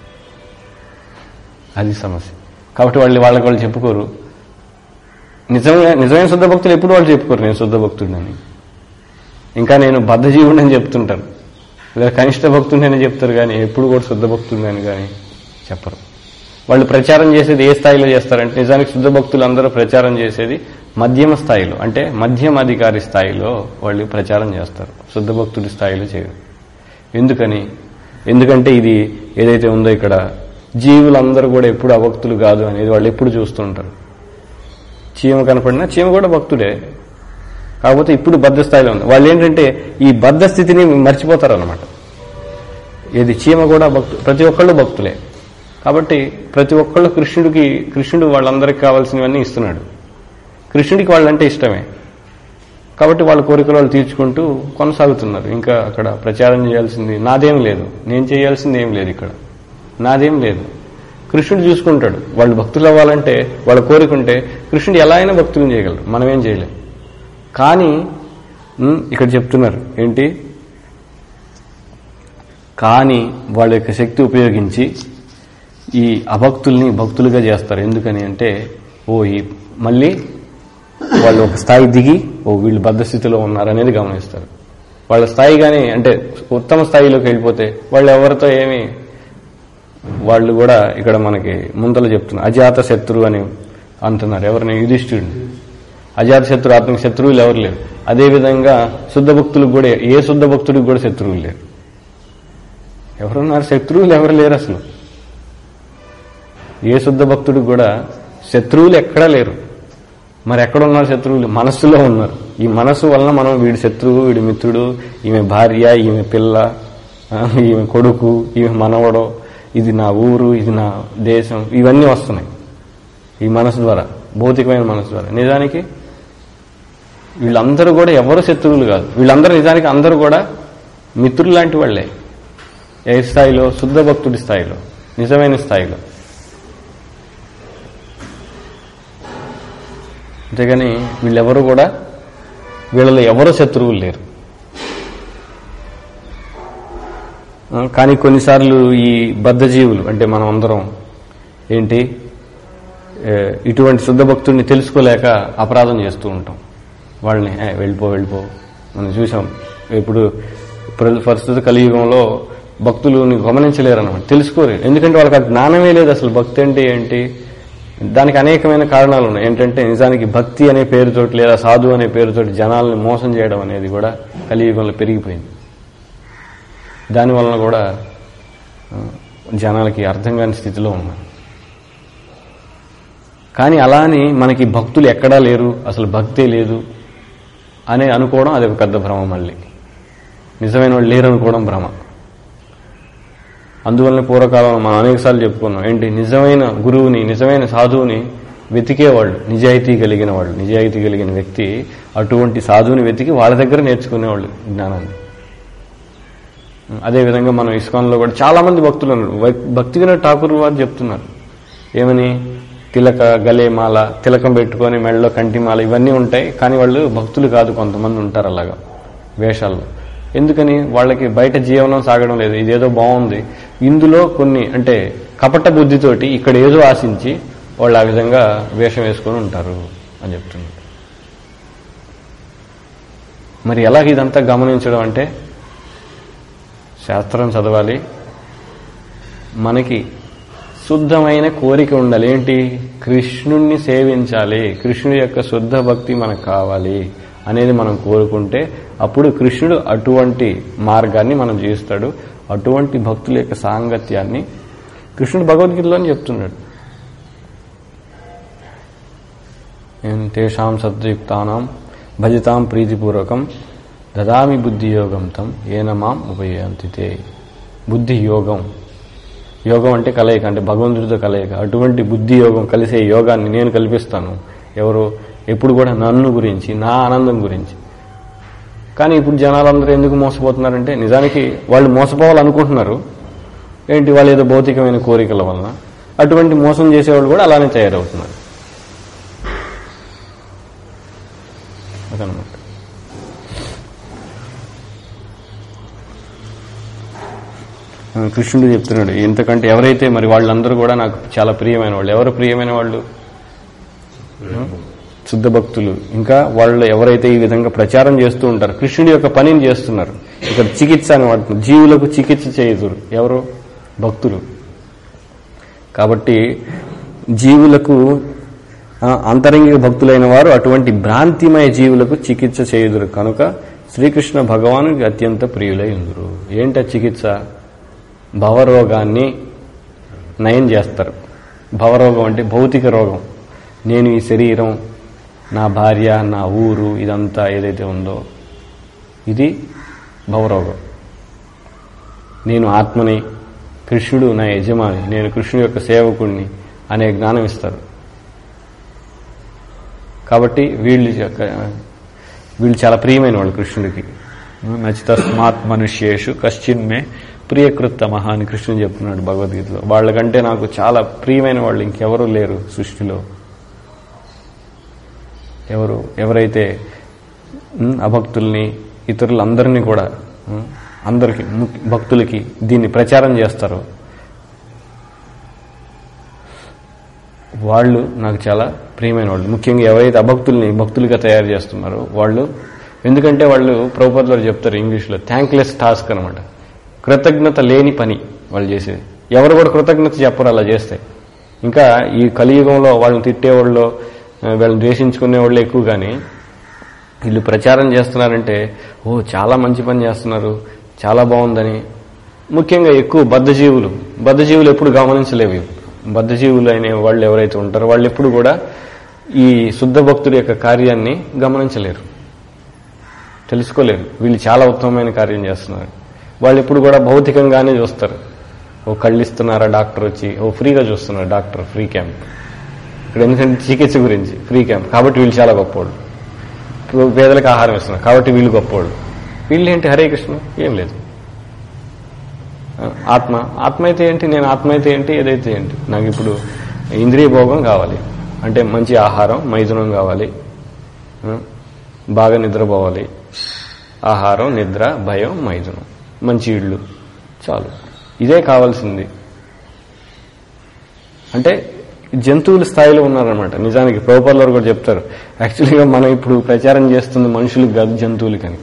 అది సమస్య కాబట్టి వాళ్ళు వాళ్ళకి వాళ్ళు చెప్పుకోరు నిజంగా నిజమైన శుద్ధ భక్తులు ఎప్పుడు వాళ్ళు చెప్పుకోరు నేను శుద్ధ భక్తుడిని ఇంకా నేను బద్ధజీవుడిని అని చెప్తుంటారు లేదా కనిష్ట భక్తుడిని అని చెప్తారు కానీ ఎప్పుడు కూడా శుద్ధ భక్తుడిని అని కానీ చెప్పరు వాళ్ళు ప్రచారం చేసేది ఏ స్థాయిలో చేస్తారంటే నిజానికి శుద్ధ భక్తులు అందరూ ప్రచారం చేసేది మధ్యమ స్థాయిలో అంటే మధ్యమ అధికారి స్థాయిలో వాళ్ళు ప్రచారం చేస్తారు శుద్ధ భక్తుడి స్థాయిలో చేయరు ఎందుకని ఎందుకంటే ఇది ఏదైతే ఉందో ఇక్కడ జీవులందరూ కూడా ఎప్పుడు అభక్తులు కాదు అనేది వాళ్ళు ఎప్పుడు చూస్తూ ఉంటారు చీమ కనపడినా చీమ కూడా భక్తుడే కాకపోతే ఇప్పుడు బద్ధ స్థాయిలో ఉంది వాళ్ళు ఏంటంటే ఈ బద్ధ స్థితిని మర్చిపోతారు అనమాట ఏది చీమ కూడా భక్తు ప్రతి ఒక్కళ్ళు భక్తులే కాబట్టి ప్రతి ఒక్కళ్ళు కృష్ణుడికి కృష్ణుడు వాళ్ళందరికీ కావాల్సినవన్నీ ఇస్తున్నాడు కృష్ణుడికి వాళ్ళంటే ఇష్టమే కాబట్టి వాళ్ళ కోరికలు వాళ్ళు తీర్చుకుంటూ కొనసాగుతున్నారు ఇంకా అక్కడ ప్రచారం చేయాల్సింది నాదేం లేదు నేను చేయాల్సింది ఏం లేదు ఇక్కడ నాదేం లేదు కృష్ణుడు చూసుకుంటాడు వాళ్ళు భక్తులు అవ్వాలంటే వాళ్ళ కోరిక ఉంటే కృష్ణుడు ఎలా అయినా భక్తులను చేయగలరు మనమేం చేయలేం కానీ ఉమ్, ఇక్కడ చెప్తున్నారు ఏంటి కానీ వాళ్ళ యొక్క శక్తి ఉపయోగించి ఈ అభక్తుల్ని భక్తులుగా చేస్తారు ఎందుకని అంటే ఓ ఈ మళ్ళీ వాళ్ళు ఒక స్థాయి దిగి ఓ వీళ్ళు బద్ధస్థితిలో ఉన్నారనేది గమనిస్తారు వాళ్ళ స్థాయి కానీ అంటే ఉత్తమ స్థాయిలోకి వెళ్ళిపోతే వాళ్ళు ఎవరితో ఏమి వాళ్ళు కూడా ఇక్కడ మనకి ముందలు చెప్తున్నారు అజాత శత్రువు అని అంటున్నారు ఎవరిని యుధిష్ఠుడిని అజాత శత్రు ఆత్మక శత్రువులు ఎవరు లేరు అదేవిధంగా శుద్ధ భక్తులకు కూడా ఏ శుద్ధ భక్తుడికి కూడా శత్రువులు లేరు ఎవరున్నారు శత్రువులు ఎవరు లేరు అసలు ఏ శుద్ధ భక్తుడికి కూడా శత్రువులు ఎక్కడా లేరు మరి ఎక్కడ ఉన్నారు శత్రువులు మనస్సులో ఉన్నారు ఈ మనస్సు వలన మనం వీడి శత్రువు వీడి మిత్రుడు ఈమె భార్య ఈమె పిల్ల ఆ, ఈమె కొడుకు ఈమె మనవడో ఇది నా ఊరు ఇది నా దేశం ఇవన్నీ వస్తున్నాయి ఈ మనసు ద్వారా భౌతికమైన మనసు ద్వారా నిజానికి వీళ్ళందరూ కూడా ఎవరు శత్రువులు కాదు వీళ్ళందరూ నిజానికి అందరూ కూడా మిత్రులు లాంటి వాళ్ళే ఏ స్థాయిలో శుద్ధ భక్తుడి స్థాయిలో నిజమైన స్థాయిలో అంతేగాని వీళ్ళెవరు కూడా వీళ్ళలో ఎవరు శత్రువులు లేరు ఆ, కానీ కొన్నిసార్లు ఈ బద్ధజీవులు అంటే మనం అందరం ఏంటి ఏ, ఇటువంటి శుద్ధ భక్తుడిని తెలుసుకోలేక అపరాధం చేస్తూ ఉంటాం వాళ్ళని "ఏ, వెళ్ళిపో వెళ్ళిపో మనం చూసాం ఇప్పుడు ప్ర- ప్రస్తుత కలియుగంలో భక్తులని గమనించలేరు అన్నమాట తెలుసుకోరు ఎందుకంటే వాళ్ళకి ఆ జ్ఞానమే లేదు అసలు భక్తి అంటే ఏంటి దానికి అనేకమైన కారణాలు ఉన్నాయి ఏంటంటే నిజానికి భక్తి అనే పేరుతోటి లేదా సాధు అనే పేరుతోటి జనాల్ని మోసం చేయడం అనేది కూడా కలియుగంలో పెరిగిపోయింది దానివలన కూడా ఆ, జనాలకి అర్థం కాని స్థితిలో ఉన్నారు కానీ అలా అని మనకి భక్తులు ఎక్కడా లేరు అసలు భక్తే లేదు అని అనుకోవడం అది ఒక పెద్ద భ్రమ మళ్ళీ నిజమైన వాళ్ళు లేరు అనుకోవడం భ్రమ అందువల్ల పూర్వకాలంలో మనం అనేకసార్లు చెప్పుకున్నాం ఏంటి నిజమైన గురువుని నిజమైన సాధువుని వెతికేవాళ్ళు నిజాయితీ కలిగిన వాళ్ళు నిజాయితీ కలిగిన వ్యక్తి అటువంటి సాధువుని వెతికి వాళ్ళ దగ్గర నేర్చుకునేవాళ్ళు జ్ఞానాన్ని అదేవిధంగా మనం ఇస్కాన్లో కూడా చాలా మంది భక్తులు ఉన్నారు భక్- భక్తి వినోద్ ఠాకూర్ వారు చెప్తున్నారు ఏమని తిలక గలేమాల తిలకం పెట్టుకొని మెడలో కంటిమాల ఇవన్నీ ఉంటాయి కానీ వాళ్ళు భక్తులు కాదు కొంతమంది ఉంటారు అలాగా వేషాల్లో ఎందుకని వాళ్ళకి బయట జీవనం సాగడం లేదు ఇదేదో బాగుంది ఇందులో కొన్ని అంటే కపట బుద్ధితోటి ఇక్కడ ఏదో ఆశించి వాళ్ళు ఆ విధంగా వేషం వేసుకొని ఉంటారు అని చెప్తున్నారు మరి ఎలాగ ఇదంతా గమనించడం అంటే శాస్త్రం చదవాలి మనకి శుద్ధమైన కోరిక ఉండాలి ఏంటి కృష్ణుణ్ణి సేవించాలి కృష్ణుడి యొక్క శుద్ధ భక్తి మనకు కావాలి అనేది మనం కోరుకుంటే అప్పుడు కృష్ణుడు అటువంటి మార్గాన్ని మనం జీవిస్తాడు అటువంటి భక్తుల యొక్క సాంగత్యాన్ని కృష్ణుడు భగవద్గీతలోనే చెప్తున్నాడు ఏం తేషాం సద్యుక్తానాం భజతాం ప్రీతిపూర్వకం దదామి బుద్ధి యోగం తం ఏన మాం ఉపయాంతి తే బుద్ధి యోగం యోగం అంటే కలయిక అంటే భగవంతుడితో కలయిక అటువంటి బుద్ధి యోగం కలిసే యోగాన్ని నేను కల్పిస్తాను ఎవరు ఎప్పుడు కూడా నన్ను గురించి నా ఆనందం గురించి కానీ ఇప్పుడు జనాలందరూ ఎందుకు మోసపోతున్నారంటే నిజానికి వాళ్ళు మోసపోవాలనుకుంటున్నారు ఏంటి వాళ్ళు ఏదో భౌతికమైన కోరికల వలన అటువంటి మోసం చేసేవాళ్ళు కూడా అలానే తయారవుతున్నారు అదనమాట ఆ, కృష్ణుడు చెప్తున్నాడు ఇంతకంటే ఎవరైతే మరి వాళ్ళందరూ కూడా నాకు చాలా ప్రియమైన వాళ్ళు ఎవరు ప్రియమైన వాళ్ళు శుద్ధ భక్తులు ఇంకా వాళ్ళు ఎవరైతే ఈ విధంగా ప్రచారం చేస్తూ ఉంటారు కృష్ణుడి యొక్క పనిని చేస్తున్నారు ఇక్కడ చికిత్స అని వాడుతున్నారు జీవులకు చికిత్స చేయుదురు ఎవరు భక్తులు కాబట్టి జీవులకు ఆ, అంతరంగిక భక్తులైన వారు అటువంటి భ్రాంతిమయ జీవులకు చికిత్స చేయుదురు కనుక శ్రీకృష్ణ భగవానుడికి అత్యంత ప్రియులై ఉందరు ఏంట చికిత్స భవరోగాన్ని నయం చేస్తారు భవరోగం అంటే భౌతిక రోగం నేను ఈ శరీరం నా భార్య నా ఊరు ఇదంతా ఏదైతే ఉందో ఇది భవరోగం నేను ఆత్మని కృష్ణుడు నా యజమాని నేను కృష్ణుడి యొక్క సేవకుణ్ణి అనే జ్ఞానం ఇస్తారు కాబట్టి వీళ్ళు యొక్క వీళ్ళు చాలా ప్రియమైన వాళ్ళు కృష్ణుడికి నచితస్మాత్ మనుష్యేషు కశ్చిన్మే ప్రియకృత్తమహ అని కృష్ణుడు చెప్తున్నాడు భగవద్గీతలో వాళ్ళకంటే నాకు చాలా ప్రియమైన వాళ్ళు ఇంకెవరూ లేరు సృష్టిలో ఎవరు ఎవరైతే ఉమ్, అభక్తుల్ని ఇతరులందరినీ కూడా ఉమ్, అందరికి ము- భక్తులకి దీన్ని ప్రచారం చేస్తారో వాళ్ళు నాకు చాలా ప్రియమైన వాళ్ళు ముఖ్యంగా ఎవరైతే అభక్తుల్ని భక్తులుగా తయారు చేస్తున్నారో వాళ్ళు ఎందుకంటే వాళ్ళు ప్రభుపదులు చెప్తారు ఇంగ్లీష్లో థ్యాంక్లెస్ టాస్క్ అనమాట కృతజ్ఞత లేని పని వాళ్ళు చేసేది ఎవరు కూడా కృతజ్ఞత చెప్పరు అలా చేస్తే ఇంకా ఈ కలియుగంలో వాళ్ళని తిట్టేవాళ్ళు ఆ, వీళ్ళని ద్వేషించుకునే వాళ్ళు ఎక్కువ కానీ వీళ్ళు ప్రచారం చేస్తున్నారంటే ఓ చాలా మంచి పని చేస్తున్నారు చాలా బాగుందని ముఖ్యంగా ఎక్కువ బద్ధజీవులు బద్ధజీవులు ఎప్పుడు గమనించలేవు ఇవి. బద్ధజీవులు అనే వాళ్ళు ఎవరైతే ఉంటారో వాళ్ళు ఎప్పుడు కూడా ఈ శుద్ధ భక్తుడి యొక్క కార్యాన్ని గమనించలేరు తెలుసుకోలేరు వీళ్ళు చాలా ఉత్తమమైన కార్యం చేస్తున్నారు వాళ్ళు ఎప్పుడు కూడా భౌతికంగానే చూస్తారు ఓ కళ్ళు ఇస్తున్నారా డాక్టర్ వచ్చి ఓ ఫ్రీగా చూస్తున్నారు డాక్టర్ ఫ్రీ క్యాంప్ ఇక్కడ ఎందుకంటే చికిత్స గురించి ఫ్రీ క్యాంప్ కాబట్టి వీళ్ళు చాలా గొప్పవాళ్ళు ఇప్పుడు పేదలకు ఆహారం ఇస్తున్నారు కాబట్టి వీళ్ళు గొప్పవాళ్ళు వీళ్ళు ఏంటి హరే కృష్ణ ఏం లేదు ఆ, ఆత్మ ఆత్మ అయితే ఏంటి నేను ఆత్మ అయితే ఏంటి ఏదైతే ఏంటి నాకు ఇప్పుడు ఇంద్రియ భోగం కావాలి అంటే మంచి ఆహారం మైథునం కావాలి ఆ, బాగా నిద్రపోవాలి ఆహారం నిద్ర భయం మైథునం మంచి ఇళ్ళు చాలు ఇదే కావాల్సింది అంటే జంతువుల స్థాయిలో ఉన్నారనమాట నిజానికి ప్రభుపాలు కూడా చెప్తారు యాక్చువల్గా మనం ఇప్పుడు ప్రచారం చేస్తుంది మనుషులకు కాదు జంతువులకని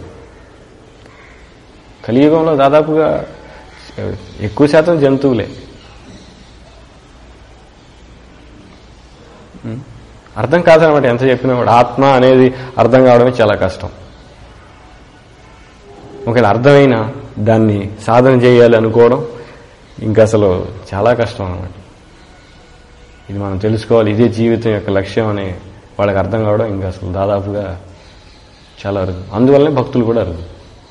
కలియుగంలో దాదాపుగా ఎక్కువ శాతం జంతువులే ఉం? అర్థం కాదనమాట ఎంత చెప్పినా కూడా ఆత్మ అనేది అర్థం కావడమే చాలా కష్టం ఒకవేళ అర్థమైనా దాన్ని సాధన చేయాలి అనుకోవడం ఇంకా అసలు చాలా కష్టం అనమాట ఇది మనం తెలుసుకోవాలి ఇదే జీవితం యొక్క లక్ష్యం అని వాళ్ళకి అర్థం కావడం ఇంకా అసలు దాదాపుగా చాలా అరుదు అందువల్లనే భక్తులు కూడా అరుదు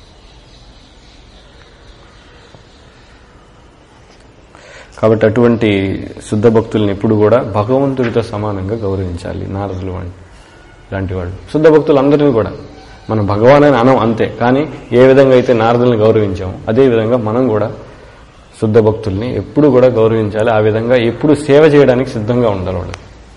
కాబట్టి అటువంటి శుద్ధ భక్తుల్ని ఎప్పుడు కూడా భగవంతుడితో సమానంగా గౌరవించాలి నారదులు వంటి లాంటి వాళ్ళు శుద్ధ భక్తులు అందరినీ కూడా మనం భగవాన్ అని అనం అంతే కానీ ఏ విధంగా అయితే నారదుల్ని గౌరవించాము అదే విధంగా మనం కూడా శుద్ధ భక్తుల్ని ఎప్పుడు కూడా గౌరవించాలి ఆ విధంగా ఎప్పుడు సేవ చేయడానికి సిద్ధంగా ఉండాలి వాళ్ళు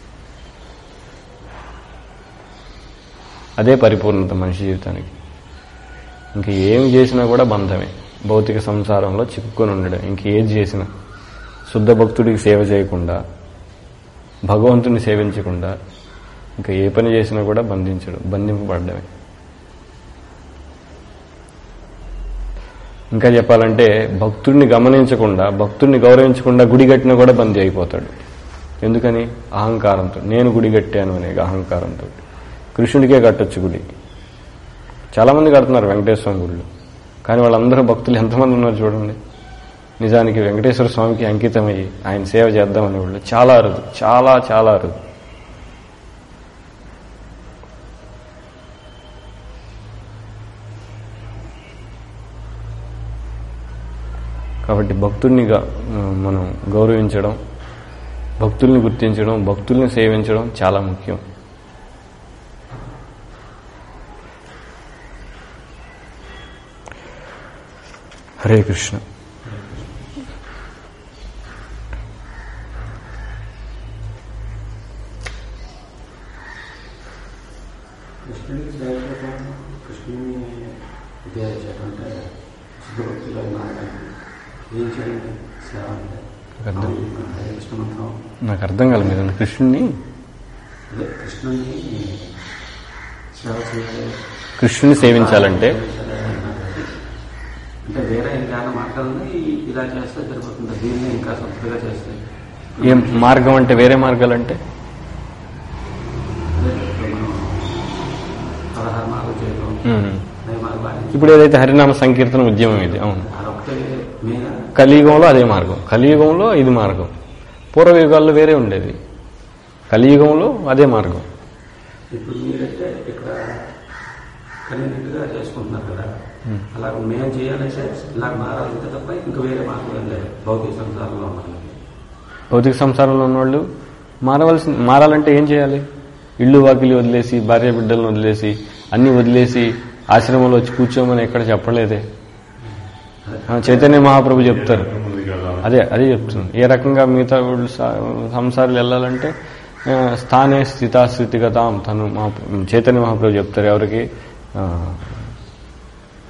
అదే పరిపూర్ణత మనిషి జీవితానికి ఇంక ఏం చేసినా కూడా బంధమే భౌతిక సంసారంలో చిక్కుకొని ఉండడం ఇంకేది చేసినా శుద్ధ భక్తుడికి సేవ చేయకుండా భగవంతుని సేవించకుండా ఇంకా ఏ పని చేసినా కూడా బంధించడం బంధింపబడమే ఇంకా చెప్పాలంటే భక్తుడిని గమనించకుండా భక్తుడిని గౌరవించకుండా గుడి కట్టినా కూడా బందీ అయిపోతాడు ఎందుకని అహంకారంతో నేను గుడి కట్టాను అనే అహంకారంతో కృష్ణుడికే కట్టొచ్చు గుడి చాలా మంది కడుతున్నారు వెంకటేశ్వర స్వామి గుళ్ళు కానీ వాళ్ళందరూ భక్తులు ఎంతమంది ఉన్నారు చూడండి నిజానికి వెంకటేశ్వర స్వామికి అంకితమయ్యి ఆయన సేవ చేద్దామనే వాళ్ళు చాలా అరుదు చాలా చాలా అరుదు కాబట్టి భక్తుల్ని గా- మనం గౌరవించడం భక్తుల్ని గుర్తించడం భక్తుల్ని సేవించడం చాలా ముఖ్యం హరే కృష్ణ కృష్ణుడికి సేవ చేయడం కృష్ణుని ఉపయోగించాలంటే శుద్ధభక్తులు నాయకులు ఏం చేయండి సేవ అంటే నాకు అర్థం హరే కృష్ణ మంత్రం నాకు అర్థం కాలేదు మీరు కృష్ణుని అదే కృష్ణుని సేవ చేయాలి కృష్ణుని సేవించాలంటే అంటే వేరే ఇంకా మాట్లాడింది ఇలా చేస్తే సరిపోతుంది దీన్ని ఇంకా సొంతగా చేస్తే ఏం మార్గం అంటే వేరే మార్గాలు అంటే అదే ఇప్పుడు మనం పదహారు మార్గం చేయడం ఉమ్. అదే మార్గం ఇప్పుడు ఏదైతే హరినామ సంకీర్తన ఉద్యమం ఇది అవును అదొకటే మీద కలియుగంలో అదే మార్గం కలియుగంలో ఇది మార్గం పూర్వయుగాల్లో వేరే ఉండేది కలియుగంలో అదే మార్గం ఇప్పుడు మీరైతే ఇక్కడ కన్వీనియంట్ గా చేసుకుంటున్నారు కదా అలా మేము చేయాలంటే ఇలా మారాలంటే తప్ప ఇంకా వేరే మార్గం ఏం లేదు భౌతిక సంసారంలో ఉన్నాం భౌతిక సంసారంలో ఉన్నవాళ్ళు మారవలసి మారాలంటే ఏం చేయాలి ఇల్లు వాకిలి వదిలేసి భార్య బిడ్డలను వదిలేసి అన్ని వదిలేసి ఆశ్రమంలో వచ్చి కూర్చోమని ఎక్కడ చెప్పలేదే ఆ, చైతన్య మహాప్రభు చెప్తారు అదే అదే చెప్తున్నాను ఏ రకంగా మిగతా వాళ్ళు స- సంసారాలు వెళ్ళాలంటే ఆ, స్థానే స్థితాస్థితిగతాం తను మా చైతన్య మహాప్రభు చెప్తారు ఎవరికి ఆ,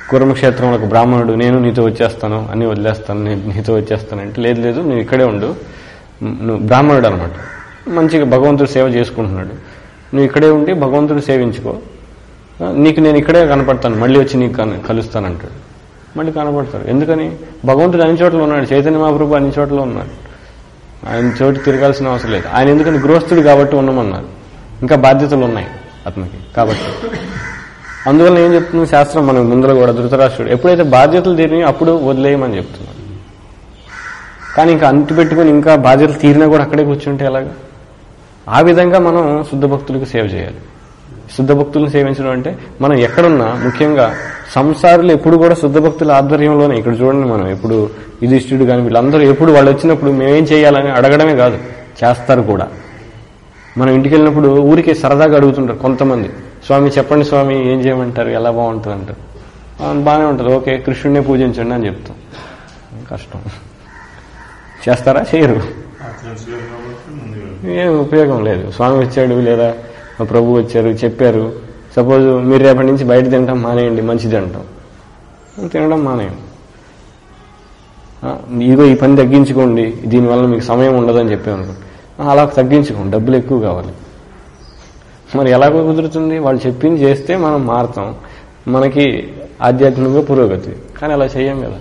కుర్మక్షేత్రంలో ఒక బ్రాహ్మణుడు నేను నీతో వచ్చేస్తాను అని వదిలేస్తాను నీ- నీతో వచ్చేస్తాను అంటే లేదు లేదు నువ్వు ఇక్కడే ఉండు నువ్వు బ్రాహ్మణుడు అనమాట మంచిగా భగవంతుడు సేవ చేసుకుంటున్నాడు నువ్వు ఇక్కడే ఉండి భగవంతుడు సేవించుకో ఆ, నీకు నేను ఇక్కడే కనపడతాను మళ్ళీ వచ్చి నీకు కన- కలుస్తానంటాడు మళ్ళీ కనపడతాడు ఎందుకని భగవంతుడు అన్ని చోట్ల ఉన్నాడు చైతన్య మహాప్రభు అన్ని చోట్ల ఉన్నాడు ఆయన చోటు తిరగాల్సిన అవసరం లేదు ఆయన ఎందుకని గృహస్థుడు కాబట్టి ఉండమన్నారు ఇంకా బాధ్యతలు ఉన్నాయి అతనికి కాబట్టి అందువల్ల ఏం చెప్తుంది శాస్త్రం మనకు ముందర కూడా ధృతరాష్ట్రుడు ఎప్పుడైతే బాధ్యతలు తీరినాయో అప్పుడు వదిలేయమని చెప్తున్నారు కానీ ఇంకా అంటు పెట్టుకుని ఇంకా బాధ్యతలు తీరినా కూడా అక్కడే కూర్చుంటే ఎలాగా ఆ విధంగా మనం శుద్ధ భక్తులకు సేవ చేయాలి శుద్ధ భక్తులను సేవించడం అంటే మనం ఎక్కడున్నా ముఖ్యంగా సంసారులు ఎప్పుడు కూడా శుద్ధ భక్తుల ఆధ్వర్యంలోనే ఇక్కడ చూడండి మనం ఎప్పుడు యుధిష్ఠుడు కానీ వీళ్ళందరూ ఎప్పుడు వాళ్ళు వచ్చినప్పుడు మేమేం చేయాలని అడగడమే కాదు చేస్తారు కూడా మనం ఇంటికి వెళ్ళినప్పుడు ఊరికే సరదాగా అడుగుతుంటారు కొంతమంది స్వామి చెప్పండి స్వామి ఏం చేయమంటారు ఎలా బాగుంటుంది అంటారు "ఆ, బాగానే ఉంటుంది ఓకే కృష్ణుడినే పూజించండి అని చెప్తాం కష్టం చేస్తారా చేయరు ఆచరించలేదు కాబట్టి ముందుగా ఏం ఉపయోగం లేదు స్వామి వచ్చాడు లేదా మా ప్రభు వచ్చారు చెప్పారు సపోజ్ మీరు రేపటి నుంచి బయట తింటాం మానేయండి మంచిది అంటాం తినడం మానేయండి ఆ, ఇదిగో ఈ పని తగ్గించుకోండి దీనివల్ల మీకు సమయం ఉండదని చెప్పాను అలా తగ్గించుకోండి డబ్బులు ఎక్కువ కావాలి మరి ఎలాగో కుదురుతుంది వాళ్ళు చెప్పింది చేస్తే మనం మారుతాం మనకి ఆధ్యాత్మికంగా పురోగతి కానీ అలా చేయం కదా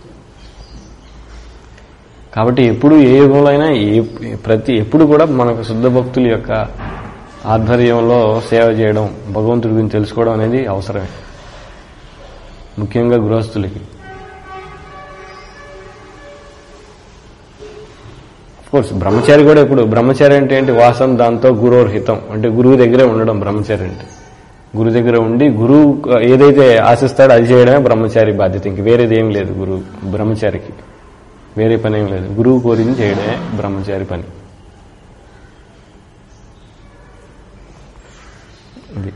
కాబట్టి ఎప్పుడు ఏ యుగంలో అయినా ఏ ప్రతి ఎప్పుడు కూడా మనకు శుద్ధ భక్తుల యొక్క ఆధ్వర్యంలో సేవ చేయడం భగవంతుడి గురించి తెలుసుకోవడం అనేది అవసరమే ముఖ్యంగా గృహస్థులకి కోర్స్ బ్రహ్మచారి కూడా ఇప్పుడు బ్రహ్మచారి అంటే ఏంటి వాసం దాంతో గురోర్హితం అంటే గురువు దగ్గరే ఉండడం బ్రహ్మచారి అంటే గురువు దగ్గర ఉండి గురువు ఏదైతే ఆశిస్తాడో అది చేయడమే బ్రహ్మచారి బాధ్యత ఇంక వేరేది ఏం లేదు గురువు బ్రహ్మచారికి వేరే పని ఏం లేదు గురువు కోరింది చేయడమే బ్రహ్మచారి పని ఇది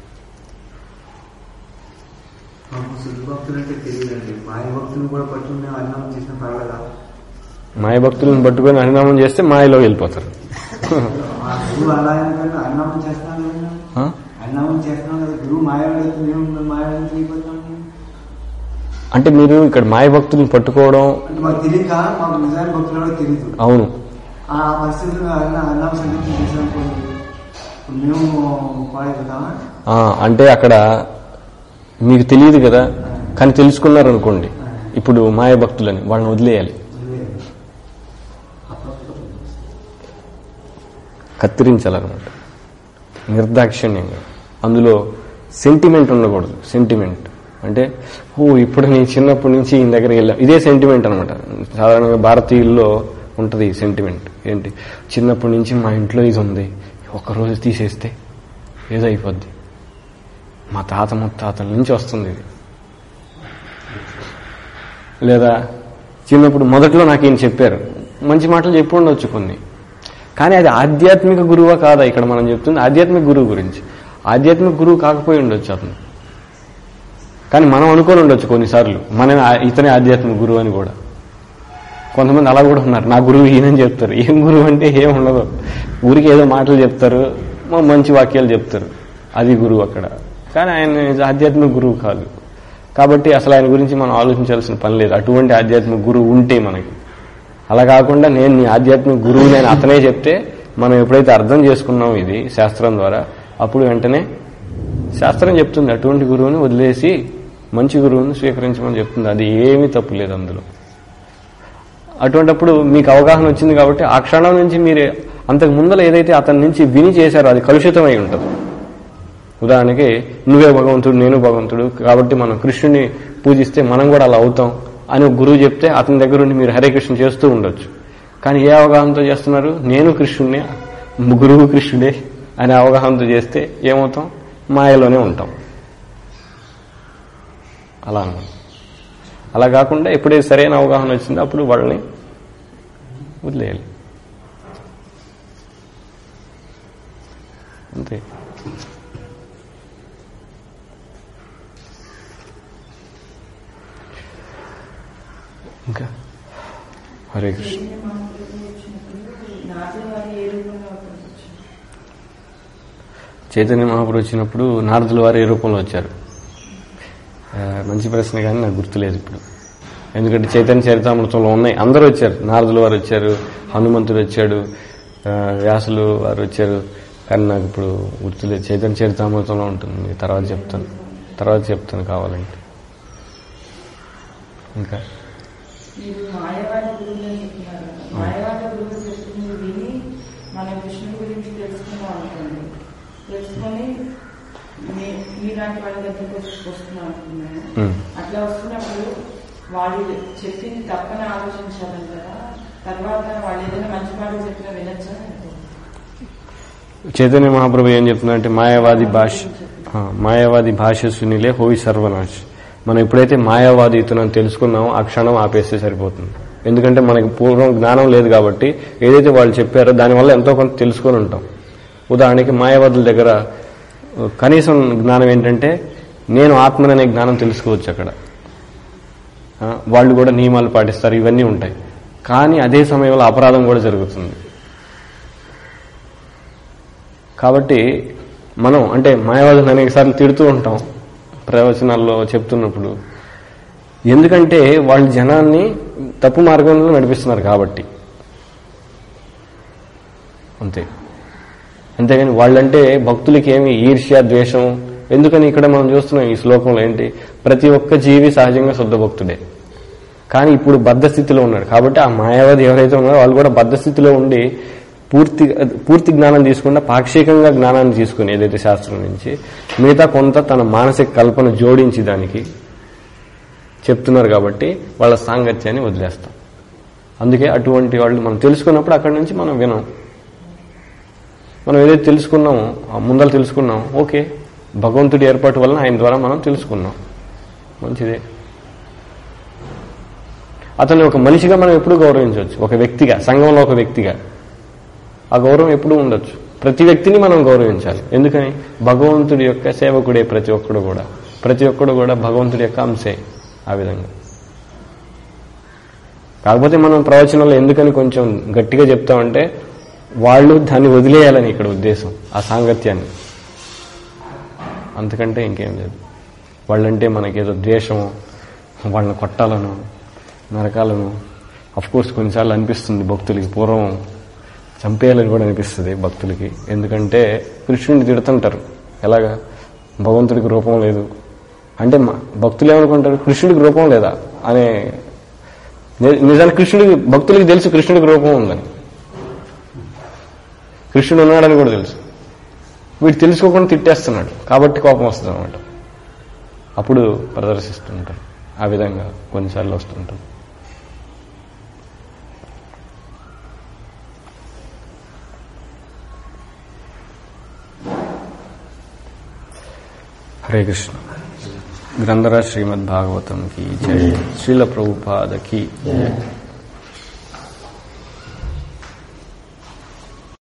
మాకు శుద్ధ భక్తులు అంటే తెలియదండి మాయ భక్తులు కూడా పట్టుకుని అన్నం చేసిన పర్వాలేదా మాయ భక్తులను పట్టుకొని హరినామం చేస్తే మాయలో వెళ్ళిపోతారు మా గురువు అలా ఎందుకంటే అన్నం చేస్తాను కదా ఆ? అన్నం చేస్తున్నాం కదా గురువు మాయవాడు అయితే మేము మాయవాడిని చేయబోతాం అంటే మీరు ఇక్కడ మాయ భక్తులను పట్టుకోవడం అంటే మాకు తెలియక మాకు నిజాన్ని భక్తులు కూడా తెలియదు అవును ఆ పరిస్థితుల్లో అన్న అన్నం సంగతి చేసానుకోండి మేము పాడైపోతామా ఆ, అంటే అక్కడ మీకు తెలియదు కదా కానీ తెలుసుకున్నారు అనుకోండి ఇప్పుడు మాయ భక్తులని వాళ్ళని వదిలేయాలి కత్తిరించాలన్నమాట నిర్దాక్షిణ్యంగా అందులో సెంటిమెంట్ ఉండకూడదు సెంటిమెంట్ అంటే ఓ ఇప్పుడు నేను చిన్నప్పటి నుంచి ఈయన దగ్గరికి వెళ్ళాం ఇదే సెంటిమెంట్ అనమాట సాధారణంగా భారతీయుల్లో ఉంటుంది ఈ సెంటిమెంట్ ఏంటి చిన్నప్పటి నుంచి మా ఇంట్లో ఇది ఉంది ఒక్కరోజు తీసేస్తే ఏదో అయిపోద్ది మా తాత ముత్తాతల నుంచి వస్తుంది ఇది లేదా చిన్నప్పుడు మొదట్లో నాకు ఈయన చెప్పారు మంచి మాటలు చెప్పి ఉండొచ్చు కొన్ని కానీ అది ఆధ్యాత్మిక గురువా కాదా ఇక్కడ మనం చెప్తుంది ఆధ్యాత్మిక గురువు గురించి ఆధ్యాత్మిక గురువు కాకపోయి ఉండొచ్చు అతను కానీ మనం అనుకొని ఉండొచ్చు కొన్నిసార్లు మన ఇతనే ఆధ్యాత్మిక గురువు అని కూడా కొంతమంది అలా కూడా ఉన్నారు నా గురువు ఈయనని చెప్తారు ఏం గురువు అంటే ఏం ఉండదు ఊరికి ఏదో మాటలు చెప్తారు మా మంచి వాక్యాలు చెప్తారు అది గురువు అక్కడ కానీ ఆయన ఆధ్యాత్మిక గురువు కాదు కాబట్టి అసలు ఆయన గురించి మనం ఆలోచించాల్సిన పని లేదు అటువంటి ఆధ్యాత్మిక గురువు ఉంటే మనకి అలా కాకుండా నేను నీ ఆధ్యాత్మిక గురువు నేను అతనే చెప్తే మనం ఎప్పుడైతే అర్థం చేసుకున్నాం ఇది శాస్త్రం ద్వారా అప్పుడు వెంటనే శాస్త్రం చెప్తుంది అటువంటి గురువుని వదిలేసి మంచి గురువుని స్వీకరించమని చెప్తుంది అది ఏమీ తప్పు లేదు అందులో అటువంటప్పుడు మీకు అవగాహన వచ్చింది కాబట్టి ఆ క్షణం నుంచి మీరు అంతకు ముందర ఏదైతే అతని నుంచి విని చేశారో అది కలుషితమై ఉంటుంది ఉదాహరణకి నువ్వే భగవంతుడు నేను భగవంతుడు కాబట్టి మనం కృష్ణుని పూజిస్తే మనం కూడా అలా అవుతాం అని ఒక గురువు చెప్తే అతని దగ్గర ఉండి మీరు హరే కృష్ణ చేస్తూ ఉండొచ్చు కానీ ఏ అవగాహనతో చేస్తున్నారు నేను కృష్ణుడిని గురువు కృష్ణుడే అనే అవగాహనతో చేస్తే ఏమవుతాం మాయలోనే ఉంటాం అలా అన్నమాట అలా కాకుండా ఎప్పుడైతే సరైన అవగాహన వచ్చిందో అప్పుడు వాళ్ళని వదిలేయాలి అంతే ఇంకా హరే కృష్ణ చైతన్య మహాపురు వచ్చినప్పుడు నారదుల వారు ఏ రూపంలో వచ్చారు ఆ, మంచి ప్రశ్న కానీ నాకు గుర్తులేదు ఇప్పుడు ఎందుకంటే చైతన్య చరితామృతంలో ఉన్నాయి అందరూ వచ్చారు నారదులు వారు వచ్చారు హనుమంతుడు వచ్చాడు ఆ, వ్యాసులు వారు వచ్చారు కానీ నాకు ఇప్పుడు గుర్తులేదు చైతన్య చరితామృతంలో ఉంటుంది మీకు తర్వాత చెప్తాను తర్వాత చెప్తాను కావాలంటే ఇంకా మీరు మాయవాడి గురువులు అని చెప్తున్నారు కదా. మాయవాడి గురువులు చెప్తుంది విని మన కృష్ణుడి గురించి తెలుసుకుందాం అనుకోండి తెలుసుకొని మీ- మీలాంటి వాళ్ళ దగ్గరికి వచ్చి వస్తున్నాం అనుకున్నాను ఉమ్. అట్లా వస్తున్నప్పుడు వాళ్ళు చెప్పింది తప్పని ఆలోచించాలంటారా తర్వాత వాళ్ళు ఏదైనా మంచి మాటలు చెప్పినా వినొచ్చా చైతన్య మహాప్రభు ఏం చెప్తున్నారంటే మాయావాది భాష ఆ, మాయావాది భాష సునిలే హోయి సర్వనాశ్ మనం ఎప్పుడైతే మాయావాది ఇతను తెలుసుకున్నామో ఆ క్షణం ఆపేస్తే సరిపోతుంది ఎందుకంటే మనకి పూర్వం జ్ఞానం లేదు కాబట్టి ఏదైతే వాళ్ళు చెప్పారో దానివల్ల ఎంతో కొంత తెలుసుకొని ఉంటాం ఉదాహరణకి మాయావాదుల దగ్గర ఆ, కనీసం జ్ఞానం ఏంటంటే నేను ఆత్మననే జ్ఞానం తెలుసుకోవచ్చు అక్కడ ఆ, వాళ్ళు కూడా నియమాలు పాటిస్తారు ఇవన్నీ ఉంటాయి కానీ అదే సమయంలో అపరాధం కూడా జరుగుతుంది కాబట్టి మనం అంటే మాయావాదులను అనేకసార్లు తిడుతూ ఉంటాం ప్రవచనాల్లో చెప్తున్నప్పుడు ఎందుకంటే వాళ్ళు జనాన్ని తప్పు మార్గంలో నడిపిస్తున్నారు కాబట్టి అంతే అంతేగాని వాళ్ళంటే భక్తులకి ఏమి ఈర్ష్య ద్వేషం ఎందుకని ఇక్కడ మనం చూస్తున్నాం ఈ శ్లోకంలో ఏంటి ప్రతి ఒక్క జీవి సహజంగా శుద్ధ భక్తుడే కానీ ఇప్పుడు బద్ధ స్థితిలో ఉన్నాడు కాబట్టి ఆ మాయావాది ఎవరైతే ఉన్నారో వాళ్ళు కూడా బద్ధ స్థితిలో ఉండి పూర్తి పూర్తి జ్ఞానం తీసుకుండా పాక్షికంగా జ్ఞానాన్ని తీసుకుని ఏదైతే శాస్త్రం నుంచి మిగతా కొంత తన మానసిక కల్పన జోడించి దానికి చెప్తున్నారు కాబట్టి వాళ్ళ సాంగత్యాన్ని వదిలేస్తాం అందుకే అటువంటి వాళ్ళు మనం తెలుసుకున్నప్పుడు అక్కడి నుంచి మనం వినం మనం ఏదైతే తెలుసుకున్నామో ఆ ముందర తెలుసుకున్నాం ఓకే భగవంతుడి ఏర్పాటు వలన ఆయన ద్వారా మనం తెలుసుకున్నాం మంచిదే అతన్ని ఒక మనిషిగా మనం ఎప్పుడు గౌరవించవచ్చు ఒక వ్యక్తిగా సంఘంలో ఒక వ్యక్తిగా ఆ గౌరవం ఎప్పుడూ ఉండొచ్చు ప్రతి వ్యక్తిని మనం గౌరవించాలి ఎందుకని భగవంతుడి యొక్క సేవకుడే ప్రతి ఒక్కడు కూడా ప్రతి ఒక్కడు కూడా భగవంతుడి యొక్క అంశే ఆ విధంగా కాకపోతే మనం ప్రవచనంలో ఎందుకని కొంచెం గట్టిగా చెప్తామంటే వాళ్ళు దాన్ని వదిలేయాలని ఇక్కడ ఉద్దేశం ఆ సాంగత్యాన్ని అంతకంటే ఇంకేం లేదు వాళ్ళంటే మనకేదో ద్వేషము వాళ్ళని కొట్టాలను నరకాలను కోర్స్ కొన్నిసార్లు అనిపిస్తుంది భక్తులకి పూర్వం చంపేయాలని కూడా అనిపిస్తుంది భక్తులకి ఎందుకంటే కృష్ణుడిని తిడుతుంటారు ఎలాగా భగవంతుడికి రూపం లేదు అంటే మ- భక్తులు ఏమనుకుంటారు కృష్ణుడికి రూపం లేదా అనే ని- నిజానికి కృష్ణుడికి భక్తులకి తెలుసు కృష్ణుడికి రూపం ఉందని కృష్ణుడు ఉన్నాడని కూడా తెలుసు వీడు తెలుసుకోకుండా తిట్టేస్తున్నాడు కాబట్టి కోపం వస్తుంది అనమాట అప్పుడు ప్రదర్శిస్తుంటారు ఆ విధంగా కొన్నిసార్లు వస్తుంటారు హరే కృష్ణ గ్రంథరాజ్ శ్రీమద్ భాగవతం కి జయ శ్రీల ప్రభుపాద కి జయ